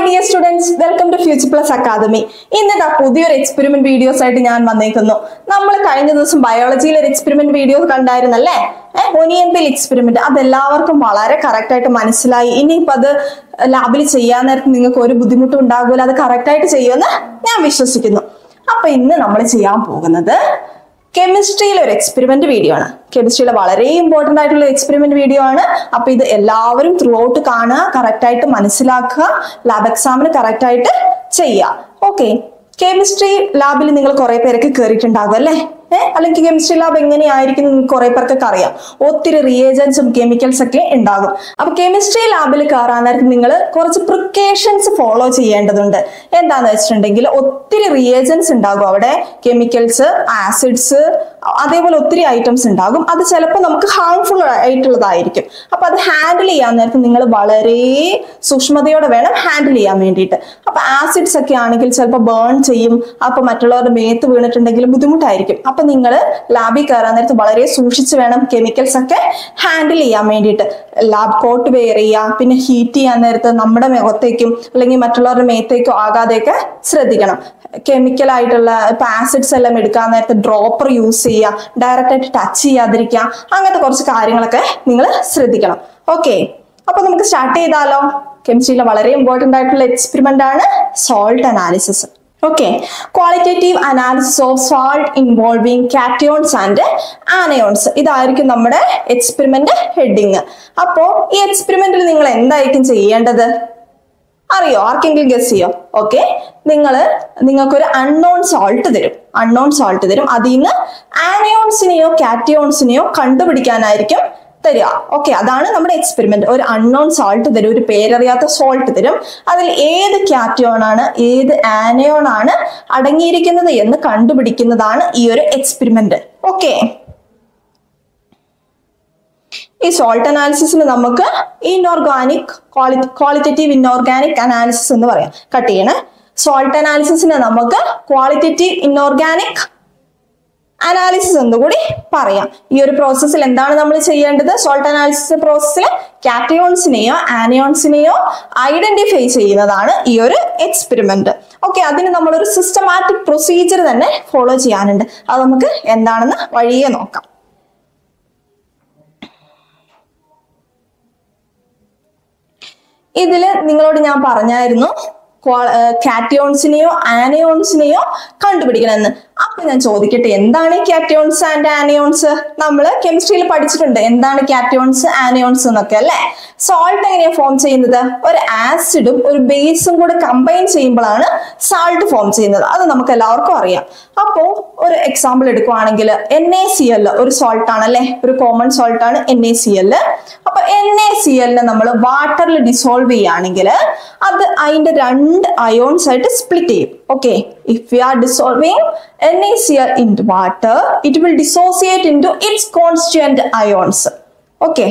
Dear students welcome to future plus academy ഇന്നത്തെ പുതിയൊരു experiment videos ആയിട്ട് ഞാൻ വന്നേക്കുന്നു നമ്മൾ കഴിഞ്ഞ ദിവസം ബയോളജിയിൽ ഒരു എക്സ്പെരിമെന്റ് വീഡിയോ കണ്ടായിരുന്നല്ലേ ഏഹ് ഒനിയന്തിൽ എക്സ്പെരിമെന്റ് അത് എല്ലാവർക്കും വളരെ കറക്റ്റ് ആയിട്ട് മനസ്സിലായി ഇനിയിപ്പോ അത് ലാബിൽ ചെയ്യാൻ നേരത്ത് നിങ്ങൾക്ക് ഒരു ബുദ്ധിമുട്ടും ഉണ്ടാകൂല അത് കറക്റ്റ് ആയിട്ട് ചെയ്യുമെന്ന് ഞാൻ വിശ്വസിക്കുന്നു അപ്പൊ ഇന്ന് നമ്മൾ ചെയ്യാൻ പോകുന്നത് കെമിസ്ട്രിയിലെ ഒരു എക്സ്പെരിമെന്റ് വീഡിയോ ആണ് കെമിസ്ട്രിയിലെ വളരെ ഇമ്പോർട്ടന്റ് ആയിട്ടുള്ള എക്സ്പെരിമെന്റ് വീഡിയോ ആണ് അപ്പൊ ഇത് എല്ലാവരും ത്രൂ ഔട്ട് കാണുക കറക്റ്റ് ആയിട്ട് മനസ്സിലാക്കുക ലാബ് എക്സാമിന് കറക്റ്റ് ആയിട്ട് ചെയ്യുക ഓക്കെ കെമിസ്ട്രി ലാബിൽ നിങ്ങൾ കുറെ പേരൊക്കെ കയറിയിട്ടുണ്ടാകും അല്ലേ ഏഹ് അല്ലെങ്കിൽ കെമിസ്ട്രി ലാബ് എങ്ങനെയായിരിക്കും നിങ്ങൾക്ക് കുറെ പേർക്കൊക്കെ അറിയാം ഒത്തിരി റിയേജൻസും കെമിക്കൽസ് ഒക്കെ ഉണ്ടാകും അപ്പൊ കെമിസ്ട്രി ലാബിൽ കയറാൻ നേരത്ത് നിങ്ങൾ കുറച്ച് പ്രിക്കോഷൻസ് ഫോളോ ചെയ്യേണ്ടതുണ്ട് എന്താന്ന് വെച്ചിട്ടുണ്ടെങ്കിൽ ഒത്തിരി റിയേജൻസ് ഉണ്ടാകും അവിടെ കെമിക്കൽസ് ആസിഡ്സ് അതേപോലെ ഒത്തിരി ഐറ്റംസ് ഉണ്ടാകും അത് ചിലപ്പോൾ നമുക്ക് ഹാർംഫുൾ ആയിട്ടുള്ളതായിരിക്കും അപ്പൊ അത് ഹാൻഡിൽ ചെയ്യാൻ നേരത്ത് നിങ്ങൾ വളരെ സൂക്ഷ്മതയോടെ വേണം ഹാൻഡിൽ ചെയ്യാൻ വേണ്ടിയിട്ട് അപ്പൊ ആസിഡ്സ് ഒക്കെ ആണെങ്കിൽ ചിലപ്പോൾ ബേൺ ചെയ്യും അപ്പൊ മറ്റുള്ളവരുടെ മേത്ത് വീണിട്ടുണ്ടെങ്കിൽ ബുദ്ധിമുട്ടായിരിക്കും അപ്പൊ നിങ്ങൾ ലാബിൽ കയറാൻ നേരത്ത് വളരെ സൂക്ഷിച്ച് വേണം കെമിക്കൽസ് ഒക്കെ ഹാൻഡിൽ ചെയ്യാൻ വേണ്ടിയിട്ട് ലാബ് കോട്ട് വെയർ ചെയ്യുക പിന്നെ ഹീറ്റ് ചെയ്യാൻ നേരത്ത് നമ്മുടെ മുഖത്തേക്കും അല്ലെങ്കിൽ മറ്റുള്ളവരുടെ മേത്തേക്കോ ആകാതെയൊക്കെ ശ്രദ്ധിക്കണം കെമിക്കൽ ആയിട്ടുള്ള ഇപ്പൊ ആസിഡ്സ് എല്ലാം എടുക്കാൻ നേരത്തെ ഡ്രോപ്പർ യൂസ് ചെയ്യുക ഡയറക്റ്റ് ആയിട്ട് ടച്ച് ചെയ്യാതിരിക്കുക അങ്ങനത്തെ കുറച്ച് കാര്യങ്ങളൊക്കെ നിങ്ങൾ ശ്രദ്ധിക്കണം ഓക്കെ അപ്പൊ നമുക്ക് സ്റ്റാർട്ട് ചെയ്താലോ കെമിസ്ട്രിയിലെ വളരെ ഇമ്പോർട്ടന്റ് ആയിട്ടുള്ള എക്സ്പെരിമെന്റ് ആണ് salt analysis okay qualitative analysis of salt involving cations and anions ഇതായിരിക്കും നമ്മുടെ എക്സ്പെരിമെന്റ് ഹെഡിങ് അപ്പോ ഈ എക്സ്പെരിമെന്റിൽ നിങ്ങൾ എന്തായിരിക്കും ചെയ്യേണ്ടത് അറിയോ ആർക്കെങ്കിലും ഗസ് ചെയ്യോ ഓക്കെ നിങ്ങൾ നിങ്ങൾക്കൊരു അൺനോൺ സോൾട്ട് തരും അൺനോൺ സോൾട്ട് തരും അതിൽ നിന്ന് ആനയോൺസിനെയോ കാറ്റയോൺസിനെയോ കണ്ടുപിടിക്കാനായിരിക്കും തരിക ഓക്കെ അതാണ് നമ്മുടെ എക്സ്പെരിമെന്റ് ഒരു അൺനോൺ സോൾട്ട് തരും ഒരു പേരറിയാത്ത സോൾട്ട് തരും അതിൽ ഏത് കാറ്റയോൺ ആണ് ഏത് ആനയോൺ ആണ് അടങ്ങിയിരിക്കുന്നത് എന്ന് കണ്ടുപിടിക്കുന്നതാണ് ഈ ഒരു എക്സ്പെരിമെന്റ് ഓക്കെ ഈ സോൾട്ട് അനാലിസിസിന് നമുക്ക് ഇൻഓർഗാനിക് ക്വാളിറ്റേറ്റീവ് ഇൻഓർഗാനിക് അനാലിസിസ് എന്ന് പറയാം കട്ട് ചെയ്യണേ സോൾട്ട് അനാലിസിസിന് നമുക്ക് ക്വാളിറ്റേറ്റീവ് ഇൻഓർഗാനിക് അനാലിസിസ് എന്നുകൂടി പറയാം ഈ ഒരു പ്രോസസ്സിൽ എന്താണ് നമ്മൾ ചെയ്യേണ്ടത് സോൾട്ട് അനാലിസിസ് പ്രോസസ്സിൽ കാറ്റയോൺസിനെയോ ആനയോൺസിനെയോ ഐഡന്റിഫൈ ചെയ്യുന്നതാണ് ഈ ഒരു എക്സ്പെരിമെന്റ് ഓക്കെ അതിന് നമ്മളൊരു സിസ്റ്റമാറ്റിക് പ്രൊസീജിയർ തന്നെ ഫോളോ ചെയ്യാനുണ്ട് അത് നമുക്ക് എന്താണെന്ന് വഴിയെ നോക്കാം ഇതില് നിങ്ങളോട് ഞാൻ പറഞ്ഞായിരുന്നു കാറ്റയോൺസിനെയോ ആനയോൺസിനെയോ കണ്ടുപിടിക്കണമെന്ന് അപ്പൊ ഞാൻ ചോദിക്കട്ടെ എന്താണ് ഈ കാറ്റയോൺസ് ആൻഡ് ആനയോൺസ് നമ്മൾ കെമിസ്ട്രിയിൽ പഠിച്ചിട്ടുണ്ട് എന്താണ് കാറ്റയോൺസ് ആനയോൺസ് എന്നൊക്കെ അല്ലെ സോൾട്ട് എങ്ങനെയാ ഫോം ചെയ്യുന്നത് ഒരു ആസിഡും ഒരു ബേസും കൂടെ കമ്പൈൻ ചെയ്യുമ്പോഴാണ് സാൾട്ട് ഫോം ചെയ്യുന്നത് അത് നമുക്ക് എല്ലാവർക്കും അറിയാം അപ്പോ ഒരു എക്സാമ്പിൾ എടുക്കുവാണെങ്കിൽ എൻ എ സി എൽ ഒരു സോൾട്ട് ആണ് അല്ലെ ഒരു കോമൺ സോൾട്ട് ആണ് എൻ എ സി എൽ അപ്പൊ എൻ എ സി എല്ലിനെ നമ്മൾ വാട്ടറിൽ ഡിസോൾവ് ചെയ്യുകയാണെങ്കിൽ അത് അതിന്റെ രണ്ട് അയോൺസ് ആയിട്ട് സ്പ്ലിറ്റ് ചെയ്യും okay if you are dissolving NaCl into water, it will dissociate into its constituent ions. Okay.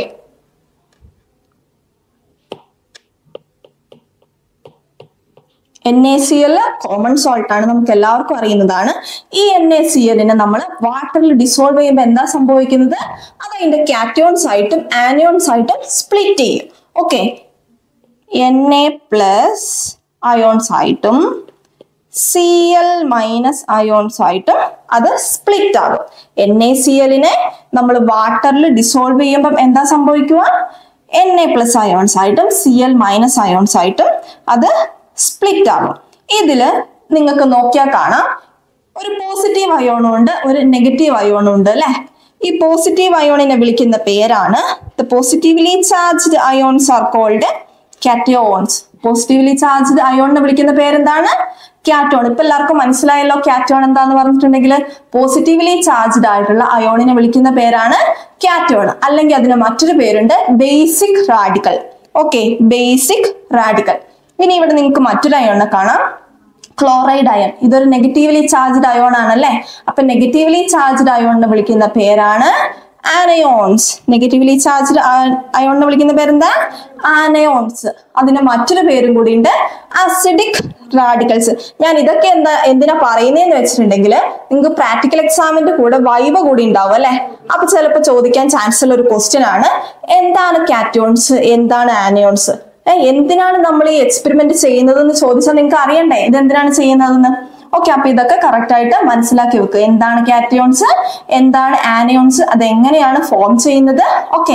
N A C L common salt ആണ് നമുക്ക് എല്ലാവർക്കും അറിയുന്നതാണ് ഈ എൻ എ സി എല്ലിനെ നമ്മൾ വാട്ടറിൽ ഡിസോൾവ് ചെയ്യുമ്പോൾ എന്താ സംഭവിക്കുന്നത് അത് അതിന്റെ കാറ്റയോൺസ് ആയിട്ടും ആനിയോൺസ് ആയിട്ടും സ്പ്ലിറ്റ് ചെയ്യും okay N A plus ions ആയിട്ടും സി എൽ മൈനസ് അയോൺസ് ആയിട്ട് അത് സ്പ്ലിറ്റ് ആകും എൻ എ സി എല്ലിനെ നമ്മൾ വാട്ടറിൽ ഡിസോൾവ് ചെയ്യുമ്പം എന്താ സംഭവിക്കുക എൻ എ പ്ലസ് അയോൺസ് ആയിട്ടും സി എൽ മൈനസ് അയോൺസ് ആയിട്ടും അത് സ്പ്ലിറ്റ് ആകും ഇതില് നിങ്ങൾക്ക് നോക്കിയാൽ കാണാം ഒരു പോസിറ്റീവ് അയോണും ഉണ്ട് ഒരു നെഗറ്റീവ് അയോണും ഉണ്ട് അല്ലെ ഈ പോസിറ്റീവ് അയോണിനെ വിളിക്കുന്ന പേരാണ് the positively charged ions are called cations positively charged അയോണിനെ വിളിക്കുന്ന പേരെന്താണ് കാറ്റോൺ ഇപ്പൊ എല്ലാവർക്കും മനസ്സിലായല്ലോ കാറ്റോൺ എന്താന്ന് പറഞ്ഞിട്ടുണ്ടെങ്കിൽ പോസിറ്റീവ്ലി ചാർജ്ഡ് ആയിട്ടുള്ള അയോണിനെ വിളിക്കുന്ന പേരാണ് കാറ്റോൺ അല്ലെങ്കിൽ അതിന് മറ്റൊരു പേരുണ്ട് basic radical okay basic radical ഇനി ഇവിടെ നിങ്ങൾക്ക് മറ്റൊരു അയോണിനെ കാണാം ക്ലോറൈഡ് അയൺ ഇതൊരു നെഗറ്റീവ്ലി ചാർജ്ഡ് അയോൺ ആണല്ലേ അപ്പൊ നെഗറ്റീവ്ലി ചാർജ്ഡ് അയോണിനെ വിളിക്കുന്ന പേരാണ് ആനയോൺസ് നെഗറ്റീവ്ലി ചാർജ്ഡ് അയോണിനെ വിളിക്കുന്ന പേരെന്താ ആനയോൺസ് അതിന് മറ്റൊരു പേരും കൂടി ഉണ്ട് അസിഡിക് റാഡിക്കൽസ് ഞാൻ ഇതൊക്കെ എന്താ എന്തിനാ പറയുന്നതെന്ന് വെച്ചിട്ടുണ്ടെങ്കിൽ നിങ്ങൾക്ക് പ്രാക്ടിക്കൽ എക്സാമിന്റെ കൂടെ വൈവ കൂടി ഉണ്ടാവും അല്ലെ അപ്പൊ ചിലപ്പോൾ ചോദിക്കാൻ ചാൻസ് ഉള്ള ഒരു ക്വസ്റ്റ്യൻ ആണ് എന്താണ് കാറ്റോൺസ് എന്താണ് ആനയോൺസ് ഏ എന്തിനാണ് നമ്മൾ ഈ എക്സ്പെരിമെന്റ് ചെയ്യുന്നതെന്ന് ചോദിച്ചാൽ നിങ്ങൾക്ക് അറിയണ്ടേ ഇത് എന്തിനാണ് ചെയ്യുന്നതെന്ന് ഓക്കെ അപ്പൊ ഇതൊക്കെ കറക്റ്റ് ആയിട്ട് മനസ്സിലാക്കി വെക്കുക എന്താണ് കാറ്റയോൺസ് എന്താണ് ആനയോൺസ് അത് എങ്ങനെയാണ് ഫോം ചെയ്യുന്നത് ഓക്കെ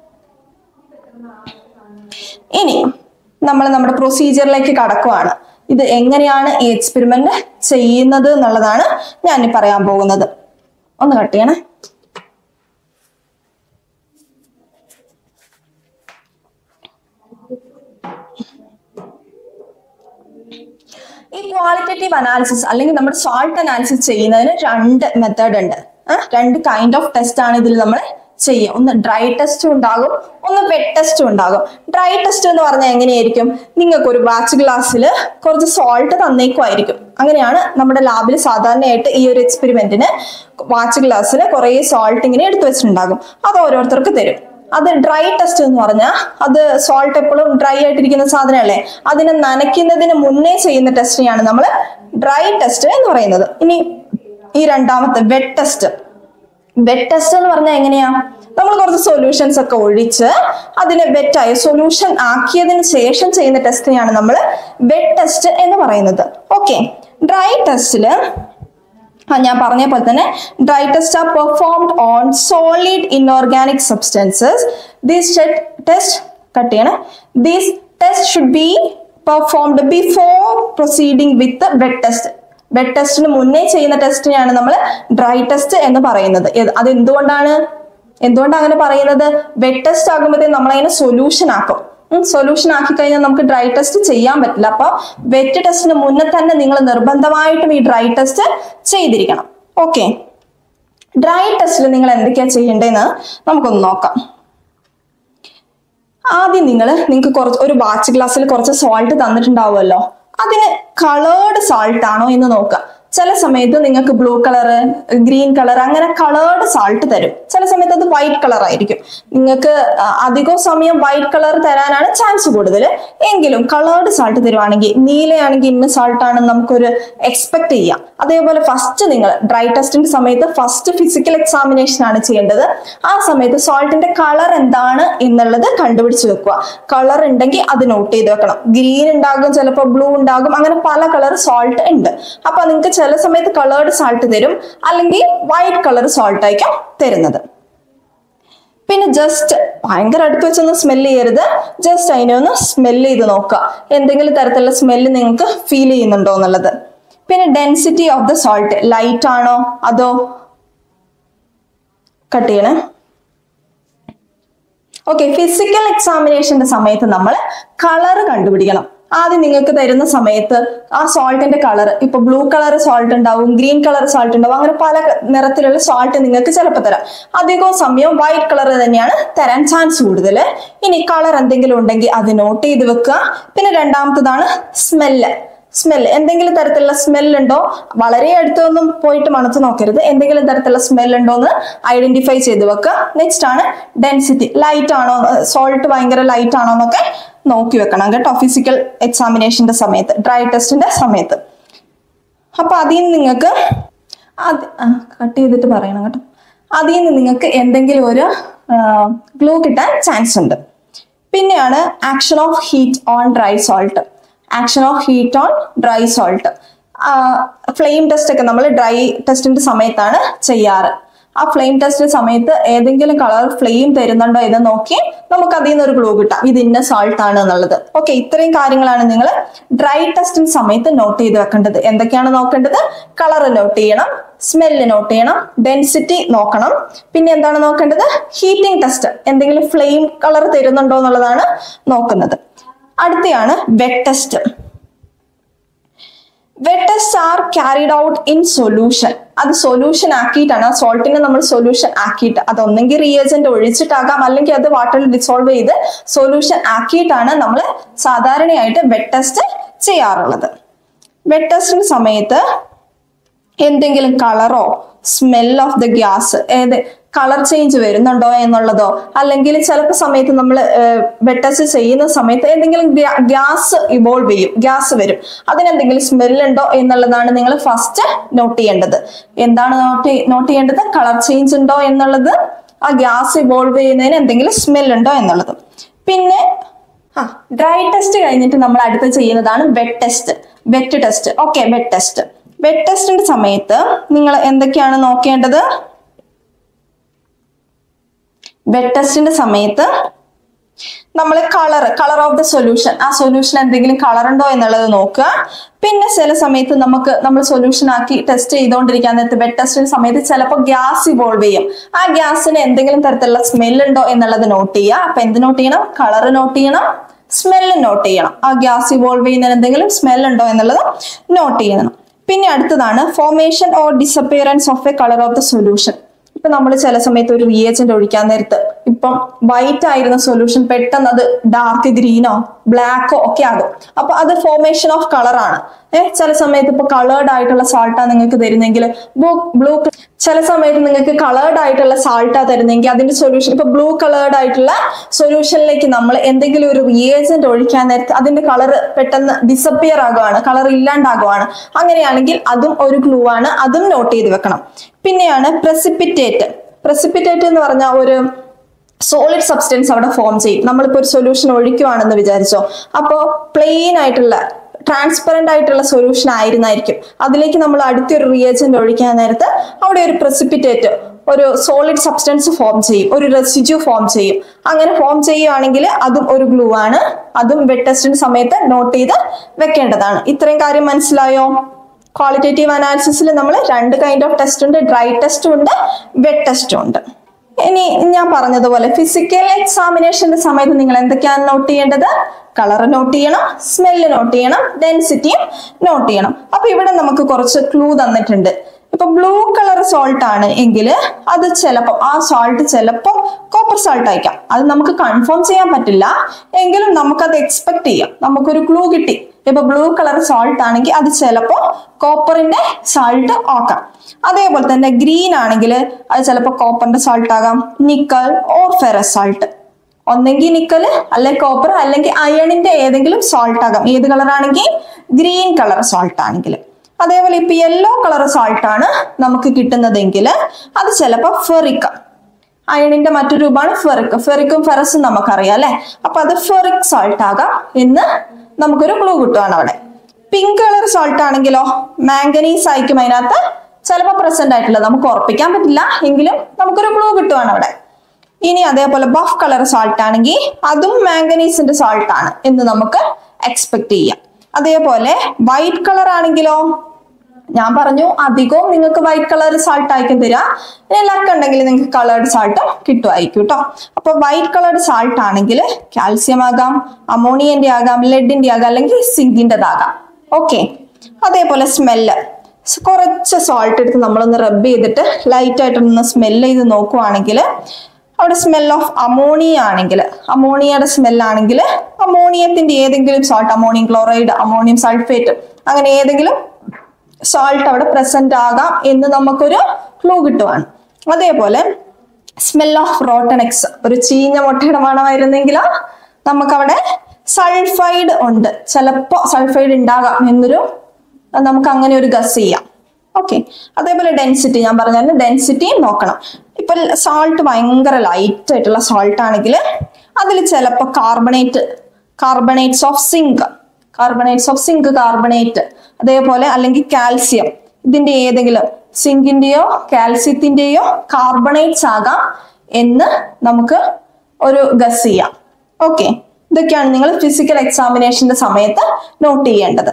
ഇനി നമ്മൾ നമ്മുടെ പ്രൊസീജിയറിലേക്ക് കടക്കുവാണ് ഇത് എങ്ങനെയാണ് ഈ എക്സ്പെരിമെന്റ് ചെയ്യുന്നത് എന്നുള്ളതാണ് ഞാൻ ഇനി പറയാൻ പോകുന്നത് ഒന്ന് കട്ട് ചെയ്യണേ ഈ ക്വാളിറ്റേറ്റീവ് അനാലിസിസ് അല്ലെങ്കിൽ നമ്മുടെ സോൾട്ട് അനാലിസിസ് ചെയ്യുന്നതിന് രണ്ട് മെത്തേഡ് ഉണ്ട് ആ, രണ്ട് കൈൻഡ് ഓഫ് ടെസ്റ്റ് ആണ് ഇതിൽ നമ്മൾ ചെയ്യുക ഒന്ന് ഡ്രൈ ടെസ്റ്റും ഉണ്ടാകും ഒന്ന് വെറ്റ് ടെസ്റ്റും ഉണ്ടാകും ഡ്രൈ ടെസ്റ്റ് എന്ന് പറഞ്ഞാൽ എങ്ങനെയായിരിക്കും നിങ്ങൾക്ക് ഒരു ബാച്ച് ഗ്ലാസ്സിൽ കുറച്ച് സോൾട്ട് തന്നേക്കുമായിരിക്കും അങ്ങനെയാണ് നമ്മുടെ ലാബിൽ സാധാരണയായിട്ട് ഈ ഒരു എക്സ്പെരിമെന്റിന് വാച്ച് ഗ്ലാസ്സിൽ കുറേ സോൾട്ട് ഇങ്ങനെ എടുത്തു വെച്ചിട്ടുണ്ടാകും അത് ഓരോരുത്തർക്ക് തരും അത് ഡ്രൈ ടെസ്റ്റ് എന്ന് പറഞ്ഞാൽ അത് സോൾട്ട് എപ്പോഴും ഡ്രൈ ആയിട്ടിരിക്കുന്ന സാധനമല്ലേ അതിനെ നനയ്ക്കുന്നതിന് മുന്നേ ചെയ്യുന്ന ടെസ്റ്റിനെയാണ് നമ്മൾ ഡ്രൈ ടെസ്റ്റ് എന്ന് പറയുന്നത് ഇനി ഈ രണ്ടാമത്തെ വെറ്റ് ടെസ്റ്റ് വെറ്റ് ടെസ്റ്റ് എന്ന് പറഞ്ഞാൽ എങ്ങനെയാ നമ്മൾ കുറച്ച് സൊല്യൂഷൻസ് ഒക്കെ ഒഴിച്ച് അതിനെ വെറ്റായി സൊല്യൂഷൻ ആക്കിയതിന് ശേഷം ചെയ്യുന്ന ടെസ്റ്റിനെയാണ് നമ്മൾ വെറ്റ് ടെസ്റ്റ് എന്ന് പറയുന്നത് ഓക്കെ ഡ്രൈ ടെസ്റ്റില് ആ ഞാൻ പറഞ്ഞ പോലെ തന്നെ dry test are performed on solid inorganic substances these test cut ചെയ്യണേ these test should be performed before proceeding with wet test wet ടെസ്റ്റിന് മുന്നേ ചെയ്യുന്ന ടെസ്റ്റിനെയാണ് നമ്മൾ ഡ്രൈ ടെസ്റ്റ് എന്ന് പറയുന്നത് ഇത് അത് എന്തുകൊണ്ടാണ് എന്തുകൊണ്ടാണ് അങ്ങനെ പറയുന്നത് വെറ്റ് ടെസ്റ്റ് ആകുമ്പോഴത്തേക്കും നമ്മളതിനെ സൊല്യൂഷൻ ആക്കും സൊല്യൂഷൻ ആക്കി കഴിഞ്ഞാൽ നമുക്ക് ഡ്രൈ ടെസ്റ്റ് ചെയ്യാൻ പറ്റില്ല അപ്പൊ വെറ്റ് ടെസ്റ്റിന് മുന്നേ തന്നെ നിങ്ങൾ നിർബന്ധമായിട്ടും ഈ ഡ്രൈ ടെസ്റ്റ് ചെയ്തിരിക്കണം ഓക്കെ ഡ്രൈ ടെസ്റ്റിൽ നിങ്ങൾ എന്തൊക്കെയാ ചെയ്യേണ്ടതെന്ന് നമുക്കൊന്ന് നോക്കാം ആദ്യം നിങ്ങൾ നിങ്ങൾക്ക് കുറച്ച് ഒരു വാച്ച് ഗ്ലാസ്സിൽ കുറച്ച് സോൾട്ട് തന്നിട്ടുണ്ടാവുമല്ലോ അതിന് കളേർഡ് സാൾട്ട് ആണോ എന്ന് നോക്കുക ചില സമയത്ത് നിങ്ങൾക്ക് ബ്ലൂ കളർ ഗ്രീൻ കളർ അങ്ങനെ കളേർഡ് സാൾട്ട് തരും ചില സമയത്ത് അത് വൈറ്റ് കളർ ആയിരിക്കും നിങ്ങൾക്ക് അധികം സമയം വൈറ്റ് കളർ തരാനാണ് ചാൻസ് കൂടുതൽ എങ്കിലും കളേർഡ് സാൾട്ട് തരുവാണെങ്കിൽ നീലയാണെങ്കിൽ ഇന്ന സാൾട്ട് ആണെന്ന് നമുക്കൊരു എക്സ്പെക്ട് ചെയ്യാം അതേപോലെ ഫസ്റ്റ് നിങ്ങൾ ഡ്രൈ ടെസ്റ്റിന്റെ സമയത്ത് ഫസ്റ്റ് ഫിസിക്കൽ എക്സാമിനേഷൻ ആണ് ചെയ്യേണ്ടത് ആ സമയത്ത് സോൾട്ടിന്റെ കളർ എന്താണ് എന്നുള്ളത് കണ്ടുപിടിച്ച് വെക്കുക കളർ ഉണ്ടെങ്കിൽ അത് നോട്ട് ചെയ്ത് വെക്കണം ഗ്രീൻ ഉണ്ടാകും ചിലപ്പോൾ ബ്ലൂ ഉണ്ടാകും അങ്ങനെ പല കളർ സോൾട്ട് ഉണ്ട് അപ്പൊ നിങ്ങൾക്ക് ചില സമയത്ത് കളേർഡ് സാൾട്ട് തരും അല്ലെങ്കിൽ വൈറ്റ് കളർ സോൾട്ട് ആയിരിക്കും തരുന്നത് പിന്നെ ജസ്റ്റ് ഭയങ്കര അടുത്ത് വെച്ചൊന്ന് സ്മെല് ചെയ്യരുത് ജസ്റ്റ് അതിനെ ഒന്ന് സ്മെല് ചെയ്ത് നോക്കുക എന്തെങ്കിലും തരത്തിലുള്ള സ്മെല്ല് നിങ്ങൾക്ക് ഫീൽ ചെയ്യുന്നുണ്ടോ എന്നുള്ളത് പിന്നെ density of the salt light ആണോ അതോ കട്ട് ചെയ്യണേ ഓക്കെ ഫിസിക്കൽ എക്സാമിനേഷന്റെ സമയത്ത് നമ്മൾ കളർ കണ്ടുപിടിക്കണം ആദ്യം നിങ്ങൾക്ക് തരുന്ന സമയത്ത് ആ സോൾട്ടിന്റെ കളർ ഇപ്പൊ ബ്ലൂ കളർ സോൾട്ട് ഉണ്ടാവും ഗ്രീൻ കളർ സോൾട്ട് ഉണ്ടാവും അങ്ങനെ പല നിറത്തിലുള്ള സോൾട്ട് നിങ്ങൾക്ക് ചിലപ്പോൾ തരാം അധികവും സമയം വൈറ്റ് കളർ തന്നെയാണ് തരാൻ ചാൻസ് കൂടുതൽ ഇനി കളർ എന്തെങ്കിലും ഉണ്ടെങ്കിൽ അത് നോട്ട് ചെയ്ത് വെക്കുക പിന്നെ രണ്ടാമത്തതാണ് സ്മെല്ല് സ്മെൽ എന്തെങ്കിലും തരത്തിലുള്ള സ്മെൽ ഉണ്ടോ വളരെ അടുത്തൊന്നും പോയിട്ട് മണത്ത് നോക്കരുത് എന്തെങ്കിലും തരത്തിലുള്ള സ്മെൽ ഉണ്ടോ എന്ന് ഐഡന്റിഫൈ ചെയ്ത് വെക്കുക നെക്സ്റ്റ് ആണ് ഡെൻസിറ്റി ലൈറ്റ് ആണോ സോൾട്ട് ഭയങ്കര ലൈറ്റ് ആണോ എന്നൊക്കെ നോക്കി വെക്കണം കേട്ടോ ഫിസിക്കൽ എക്സാമിനേഷന്റെ സമയത്ത് ഡ്രൈ ടെസ്റ്റിന്റെ സമയത്ത് അപ്പൊ അതിൽ നിന്ന് നിങ്ങൾക്ക് അത് കട്ട് ചെയ്തിട്ട് പറയണം കേട്ടോ അതിൽ നിന്ന് നിങ്ങൾക്ക് എന്തെങ്കിലും ഒരു ഗ്ലൂ കിട്ടാൻ ചാൻസ് ഉണ്ട് പിന്നെയാണ് action of heat on dry salt action of heat on dry salt flame test ഒക്കെ നമ്മൾ ഡ്രൈ ടെസ്റ്റിന്റെ സമയത്താണ് ചെയ്യാറ് ആ ഫ്ലെയിം ടെസ്റ്റ് സമയത്ത് ഏതെങ്കിലും കളർ ഫ്ലെയിം തരുന്നുണ്ടോ എന്ന് നോക്കി നമുക്ക് അതിൽ നിന്ന് ഒരു ക്ലൂ കിട്ടാം ഇത് ഇന്ന സോൾട്ട് ആണ് എന്നുള്ളത് ഓക്കെ ഇത്രയും കാര്യങ്ങളാണ് നിങ്ങൾ ഡ്രൈ ടെസ്റ്റിന്റെ സമയത്ത് നോട്ട് ചെയ്ത് വെക്കേണ്ടത് എന്തൊക്കെയാണ് നോക്കേണ്ടത് കളർ നോട്ട് ചെയ്യണം സ്മെല്ല് നോട്ട് ചെയ്യണം ഡെൻസിറ്റി നോക്കണം പിന്നെ എന്താണ് നോക്കേണ്ടത് ഹീറ്റിംഗ് ടെസ്റ്റ് എന്തെങ്കിലും ഫ്ലെയിം കളർ തരുന്നുണ്ടോ എന്നുള്ളതാണ് നോക്കുന്നത് അടുത്തയാണ് wet test wet test are carried out in solution അത് സൊല്യൂഷൻ ആക്കിയിട്ടാണ് ആ സോൾട്ടിനെ നമ്മൾ സൊല്യൂഷൻ ആക്കിയിട്ട് അത് ഒന്നെങ്കിൽ റിയേജന്റ് ഒഴിച്ചിട്ടാകാം അല്ലെങ്കിൽ അത് വാട്ടറിൽ ഡിസോൾവ് ചെയ്ത് സൊല്യൂഷൻ ആക്കിയിട്ടാണ് നമ്മൾ സാധാരണയായിട്ട് വെറ്റ് ടെസ്റ്റ് ചെയ്യാറുള്ളത് വെറ്റ് ടെസ്റ്റിന് സമയത്ത് എന്തെങ്കിലും കളറോ സ്മെൽ ഓഫ് ദ ഗ്യാസ് ഏത് കളർ ചേഞ്ച് വരുന്നുണ്ടോ എന്നുള്ളതോ അല്ലെങ്കിൽ ചിലപ്പോൾ സമയത്ത് നമ്മൾ വെട്ടസ് ചെയ്യുന്ന സമയത്ത് എന്തെങ്കിലും ഗ്യാസ് ഇവോൾവ് ചെയ്യും ഗ്യാസ് വരും അതിനെന്തെങ്കിലും സ്മെൽ ഉണ്ടോ എന്നുള്ളതാണ് നിങ്ങൾ ഫസ്റ്റ് നോട്ട് ചെയ്യേണ്ടത് എന്താണ് നോട്ട് നോട്ട് ചെയ്യേണ്ടത് കളർ ചേഞ്ച് ഉണ്ടോ എന്നുള്ളത് ആ ഗ്യാസ് ഇവോൾവ് ചെയ്യുന്നതിന് എന്തെങ്കിലും സ്മെൽ ഉണ്ടോ എന്നുള്ളത് പിന്നെ ആ ഡ്രൈ ടെസ്റ്റ് കഴിഞ്ഞിട്ട് നമ്മൾ അടുത്ത് ചെയ്യുന്നതാണ് wet test wet test okay wet test wet ടെസ്റ്റിന്റെ സമയത്ത് നിങ്ങൾ എന്തൊക്കെയാണ് നോക്കേണ്ടത് വെറ്റ് ടെസ്റ്റിന്റെ സമയത്ത് നമ്മൾ colour colour of the solution ആ സൊല്യൂഷൻ എന്തെങ്കിലും കളർ ഉണ്ടോ എന്നുള്ളത് നോക്കുക പിന്നെ ചില സമയത്ത് നമുക്ക് നമ്മൾ സൊല്യൂഷൻ ആക്കി ടെസ്റ്റ് ചെയ്തുകൊണ്ടിരിക്കാൻ നേരത്ത് വെറ്റ് ടെസ്റ്റിന്റെ സമയത്ത് ചിലപ്പോൾ ഗ്യാസ് ഇവോൾവ് ചെയ്യും ആ ഗ്യാസിന് എന്തെങ്കിലും തരത്തിലുള്ള സ്മെൽ ഉണ്ടോ എന്നുള്ളത് നോട്ട് ചെയ്യുക അപ്പൊ എന്ത് നോട്ട് ചെയ്യണം കളർ നോട്ട് ചെയ്യണം സ്മെല്ല് നോട്ട് ചെയ്യണം ആ ഗ്യാസ് ഇവോൾവ് ചെയ്യുന്നതിന് എന്തെങ്കിലും സ്മെൽ ഉണ്ടോ എന്നുള്ളത് നോട്ട് ചെയ്യണം പിന്നെ അടുത്തതാണ് formation or disappearance of a colour of the solution ഇപ്പൊ നമ്മൾ ചില സമയത്ത് ഒരു റിയേജന്റ് ഒഴിക്കാൻ നേരത്ത് ഇപ്പം വൈറ്റ് ആയിരുന്ന സൊല്യൂഷൻ പെട്ടെന്ന് അത് ഡാർക്ക് ഗ്രീനോ ബ്ലാക്കോ ഒക്കെ ആകും അപ്പൊ അത് ഫോർമേഷൻ ഓഫ് കളർ ആണ് ഏഹ് ചില സമയത്ത് ഇപ്പൊ കളേർഡ് ആയിട്ടുള്ള സാൾട്ടാ നിങ്ങൾക്ക് തരുന്നെങ്കിൽ ബ്ലൂ ചില സമയത്ത് നിങ്ങൾക്ക് കളേർഡ് ആയിട്ടുള്ള സാൾട്ടാ തരുന്നെങ്കിൽ അതിന്റെ സൊല്യൂഷൻ ഇപ്പൊ ബ്ലൂ കളേർഡ് ആയിട്ടുള്ള സൊല്യൂഷനിലേക്ക് നമ്മൾ എന്തെങ്കിലും ഒരു റിയേജന്റ് ഒഴിക്കാൻ നേരത്ത് അതിന്റെ കളർ പെട്ടെന്ന് ഡിസപ്പിയർ ആകുവാണ് കളർ ഇല്ലാണ്ടാകുവാണ് അങ്ങനെയാണെങ്കിൽ അതും ഒരു ക്ലൂ ആണ് അതും നോട്ട് ചെയ്ത് വെക്കണം പിന്നെയാണ് പ്രസിപ്പിറ്റേറ്റ് പ്രസിപ്പിറ്റേറ്റ് എന്ന് പറഞ്ഞാൽ ഒരു സോളിഡ് സബ്സ്റ്റൻസ് അവിടെ ഫോം ചെയ്യും നമ്മളിപ്പോൾ ഒരു സൊല്യൂഷൻ ഒഴിക്കുവാണെന്ന് വിചാരിച്ചോ അപ്പോൾ പ്ലെയിൻ ആയിട്ടുള്ള ട്രാൻസ്പെറന്റ് ആയിട്ടുള്ള സൊല്യൂഷൻ ആയിരുന്നായിരിക്കും അതിലേക്ക് നമ്മൾ അടുത്തൊരു റിയേജന്റ് ഒഴിക്കാൻ നേരത്ത് അവിടെ ഒരു പ്രസിപ്പിറ്റേറ്റ് ഒരു സോളിഡ് സബ്സ്റ്റൻസ് ഫോം ചെയ്യും ഒരു റെസിഡ്യൂ ഫോം ചെയ്യും അങ്ങനെ ഫോം ചെയ്യുകയാണെങ്കിൽ അതും ഒരു ഗ്ലൂ ആണ് അതും വെറ്റ് ടെസ്റ്റിന്റെ സമയത്ത് നോട്ട് ചെയ്ത് വെക്കേണ്ടതാണ് ഇത്രയും കാര്യം മനസ്സിലായോ ക്വാളിറ്റേറ്റീവ് അനാലിസിസിൽ നമ്മൾ രണ്ട് കൈൻഡ് ഓഫ് ടെസ്റ്റ് ഉണ്ട് ഡ്രൈ ടെസ്റ്റും ഉണ്ട് വെറ്റ് ടെസ്റ്റും ഉണ്ട് ഇനി ഞാൻ പറഞ്ഞതുപോലെ ഫിസിക്കൽ എക്സാമിനേഷന്റെ സമയത്ത് നിങ്ങൾ എന്തൊക്കെയാണ് നോട്ട് ചെയ്യേണ്ടത് കളർ നോട്ട് ചെയ്യണം സ്മെല്ല് നോട്ട് ചെയ്യണം ഡെൻസിറ്റിയും നോട്ട് ചെയ്യണം അപ്പൊ ഇവിടെ നമുക്ക് കുറച്ച് ക്ലൂ തന്നിട്ടുണ്ട് ഇപ്പൊ ബ്ലൂ കളർ സോൾട്ട് ആണ് എങ്കിൽ അത് ചിലപ്പോൾ ആ സോൾട്ട് ചിലപ്പോൾ കോപ്പർ സോൾട്ട് ആയിരിക്കാം അത് നമുക്ക് കൺഫേം ചെയ്യാൻ പറ്റില്ല എങ്കിലും നമുക്കത് എക്സ്പെക്ട് ചെയ്യാം നമുക്കൊരു ക്ലൂ കിട്ടി ഇപ്പൊ ബ്ലൂ കളർ സോൾട്ട് ആണെങ്കിൽ അത് ചിലപ്പോൾ കോപ്പറിന്റെ സാൾട്ട് ആക്കാം അതേപോലെ തന്നെ ഗ്രീൻ ആണെങ്കിൽ അത് ചിലപ്പോൾ കോപ്പറിന്റെ സാൾട്ട് ആകാം നിക്കൽ ഓർ ഫെറസ് സാൾട്ട് ഒന്നെങ്കിൽ നിക്കൽ അല്ലെങ്കിൽ കോപ്പർ അല്ലെങ്കിൽ അയണിന്റെ ഏതെങ്കിലും സോൾട്ട് ആകാം ഏത് കളർ ആണെങ്കിൽ ഗ്രീൻ കളർ സോൾട്ട് ആണെങ്കിൽ അതേപോലെ ഇപ്പൊ യെല്ലോ കളർ സോൾട്ട് ആണ് നമുക്ക് കിട്ടുന്നതെങ്കിൽ അത് ചിലപ്പോൾ ഫെറിക്ക അയണിന്റെ മറ്റൊരു രൂപമാണ് ഫെറിക് ഫെറിക്കും ഫെറസും നമുക്കറിയാം അല്ലെ അപ്പൊ അത് ഫെറിക് സോൾട്ട് ആകാം എന്ന് നമുക്കൊരു ക്ലൂ കിട്ടുവാണ് അവിടെ പിങ്ക് കളർ സോൾട്ട് ആണെങ്കിലോ മാംഗനീസ് ആയിരിക്കും അതിനകത്ത് ചിലപ്പോൾ പ്രസന്റ് ആയിട്ടുള്ളത് നമുക്ക് ഉറപ്പിക്കാൻ പറ്റില്ല എങ്കിലും നമുക്കൊരു ക്ലൂ കിട്ടുവാണ് അവിടെ ഇനി അതേപോലെ ബഫ് കളർ സാൾട്ട് ആണെങ്കിൽ അതും മാംഗനീസിന്റെ സാൾട്ട് ആണ് എന്ന് നമുക്ക് എക്സ്പെക്ട് ചെയ്യാം അതേപോലെ വൈറ്റ് കളർ ആണെങ്കിലോ ഞാൻ പറഞ്ഞു അധികവും നിങ്ങൾക്ക് വൈറ്റ് കളർ സാൾട്ട് ആയിരിക്കും തരിക ഇനി ലക്ക് ഉണ്ടെങ്കിൽ നിങ്ങൾക്ക് കളേർഡ് സാൾട്ടും കിട്ടുമായിരിക്കും കേട്ടോ അപ്പൊ വൈറ്റ് കളേർഡ് സാൾട്ട് ആണെങ്കിൽ കാൽസ്യം ആകാം അമോണിയന്റെ ആകാം ലെഡിന്റെ ആകാം അല്ലെങ്കിൽ സിങ്കിൻ്റെതാകാം ഓക്കെ അതേപോലെ സ്മെല്ല് കുറച്ച് സോൾട്ട് എടുത്ത് നമ്മളൊന്ന് റബ്ബ് ചെയ്തിട്ട് ലൈറ്റ് ആയിട്ടൊന്ന് സ്മെല്ല് ചെയ്ത് നോക്കുവാണെങ്കിൽ അവിടെ സ്മെൽ ഓഫ് അമോണിയ ആണെങ്കിൽ അമോണിയയുടെ സ്മെല്ലാണെങ്കിൽ അമോണിയത്തിന്റെ ഏതെങ്കിലും salt ammonium chloride ammonium sulphate അങ്ങനെ ഏതെങ്കിലും സോൾട്ട് അവിടെ പ്രസന്റ് ആകാം എന്ന് നമുക്കൊരു ക്ലൂ കിട്ടുവാണ് അതേപോലെ സ്മെൽ ഓഫ് റോട്ടൺ എക്സ് ഒരു ചീഞ്ഞ മുട്ടയുടെ മണമായിരുന്നെങ്കിലോ നമുക്കവിടെ സൾഫൈഡ് ഉണ്ട് ചിലപ്പോൾ സൾഫൈഡ് ഉണ്ടാകാം എന്നൊരു നമുക്ക് അങ്ങനെ ഒരു ഗസ് ചെയ്യാം ഓക്കെ അതേപോലെ ഡെൻസിറ്റി ഞാൻ പറഞ്ഞാൽ ഡെൻസിറ്റിയും നോക്കണം ഇപ്പൊ സാൾട്ട് ഭയങ്കര ലൈറ്റ് ആയിട്ടുള്ള സാൾട്ട് ആണെങ്കിൽ അതിൽ ചിലപ്പോൾ carbonate carbonates of zinc carbonates of zinc carbonate അതേപോലെ അല്ലെങ്കിൽ കാൽസ്യം ഇതിന്റെ ഏതെങ്കിലും സിങ്കിന്റെയോ കാൽസ്യത്തിന്റെയോ കാർബണേറ്റ്സ് ആകാം എന്ന് നമുക്ക് ഒരു ഗസ് ചെയ്യാം ഓക്കെ ഇതൊക്കെയാണ് നിങ്ങൾ ഫിസിക്കൽ എക്സാമിനേഷന്റെ സമയത്ത് നോട്ട് ചെയ്യേണ്ടത്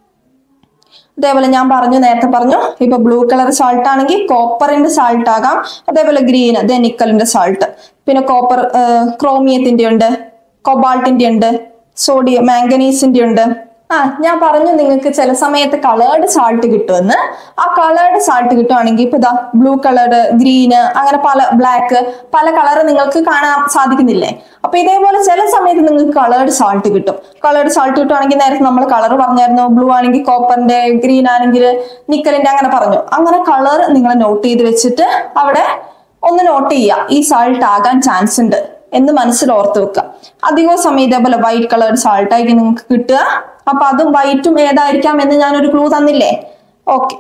അതേപോലെ ഞാൻ പറഞ്ഞു നേരത്തെ പറഞ്ഞു ഇപ്പൊ ബ്ലൂ കളർ സാൾട്ട് ആണെങ്കിൽ കോപ്പറിന്റെ സാൾട്ട് ആകാം അതേപോലെ ഗ്രീൻ അത് നിക്കലിന്റെ സാൾട്ട് പിന്നെ കോപ്പർ ക്രോമിയത്തിന്റെ ഉണ്ട് കൊബാൾട്ടിന്റെ ഉണ്ട് സോഡിയം മാംഗനീസിന്റെ ഉണ്ട് ആ ഞാൻ പറഞ്ഞു നിങ്ങൾക്ക് ചില സമയത്ത് കളേർഡ് സാൾട്ട് കിട്ടുമെന്ന് ആ കളേർഡ് സാൾട്ട് കിട്ടുവാണെങ്കിൽ ഇപ്പൊ ഇതാ ബ്ലൂ കളറ് ഗ്രീന് അങ്ങനെ പല ബ്ലാക്ക് പല കളർ നിങ്ങൾക്ക് കാണാൻ സാധിക്കുന്നില്ലേ അപ്പൊ ഇതേപോലെ ചില സമയത്ത് നിങ്ങൾക്ക് കളേർഡ് സാൾട്ട് കിട്ടും കളേർഡ് സാൾട്ട് കിട്ടുവാണെങ്കിൽ നേരത്തെ നമ്മൾ കളർ പറഞ്ഞായിരുന്നു ബ്ലൂ ആണെങ്കിൽ കോപ്പറിന്റെ ഗ്രീൻ ആണെങ്കിൽ നിക്കലിന്റെ അങ്ങനെ പറഞ്ഞു അങ്ങനെ കളർ നിങ്ങൾ നോട്ട് ചെയ്ത് വെച്ചിട്ട് അവിടെ ഒന്ന് നോട്ട് ചെയ്യുക ഈ സാൾട്ട് ആകാൻ ചാൻസ് ഉണ്ട് എന്ന് മനസ്സിൽ ഓർത്ത് വെക്കുക അധികവും സമയം ഇതേപോലെ വൈറ്റ് കളേർഡ് സാൾട്ട് ആയിരിക്കും നിങ്ങൾക്ക് കിട്ടുക അപ്പൊ അതും വൈറ്റും ഏതായിരിക്കാം എന്ന് ഞാനൊരു ക്ലൂ തന്നില്ലേ ഓക്കെ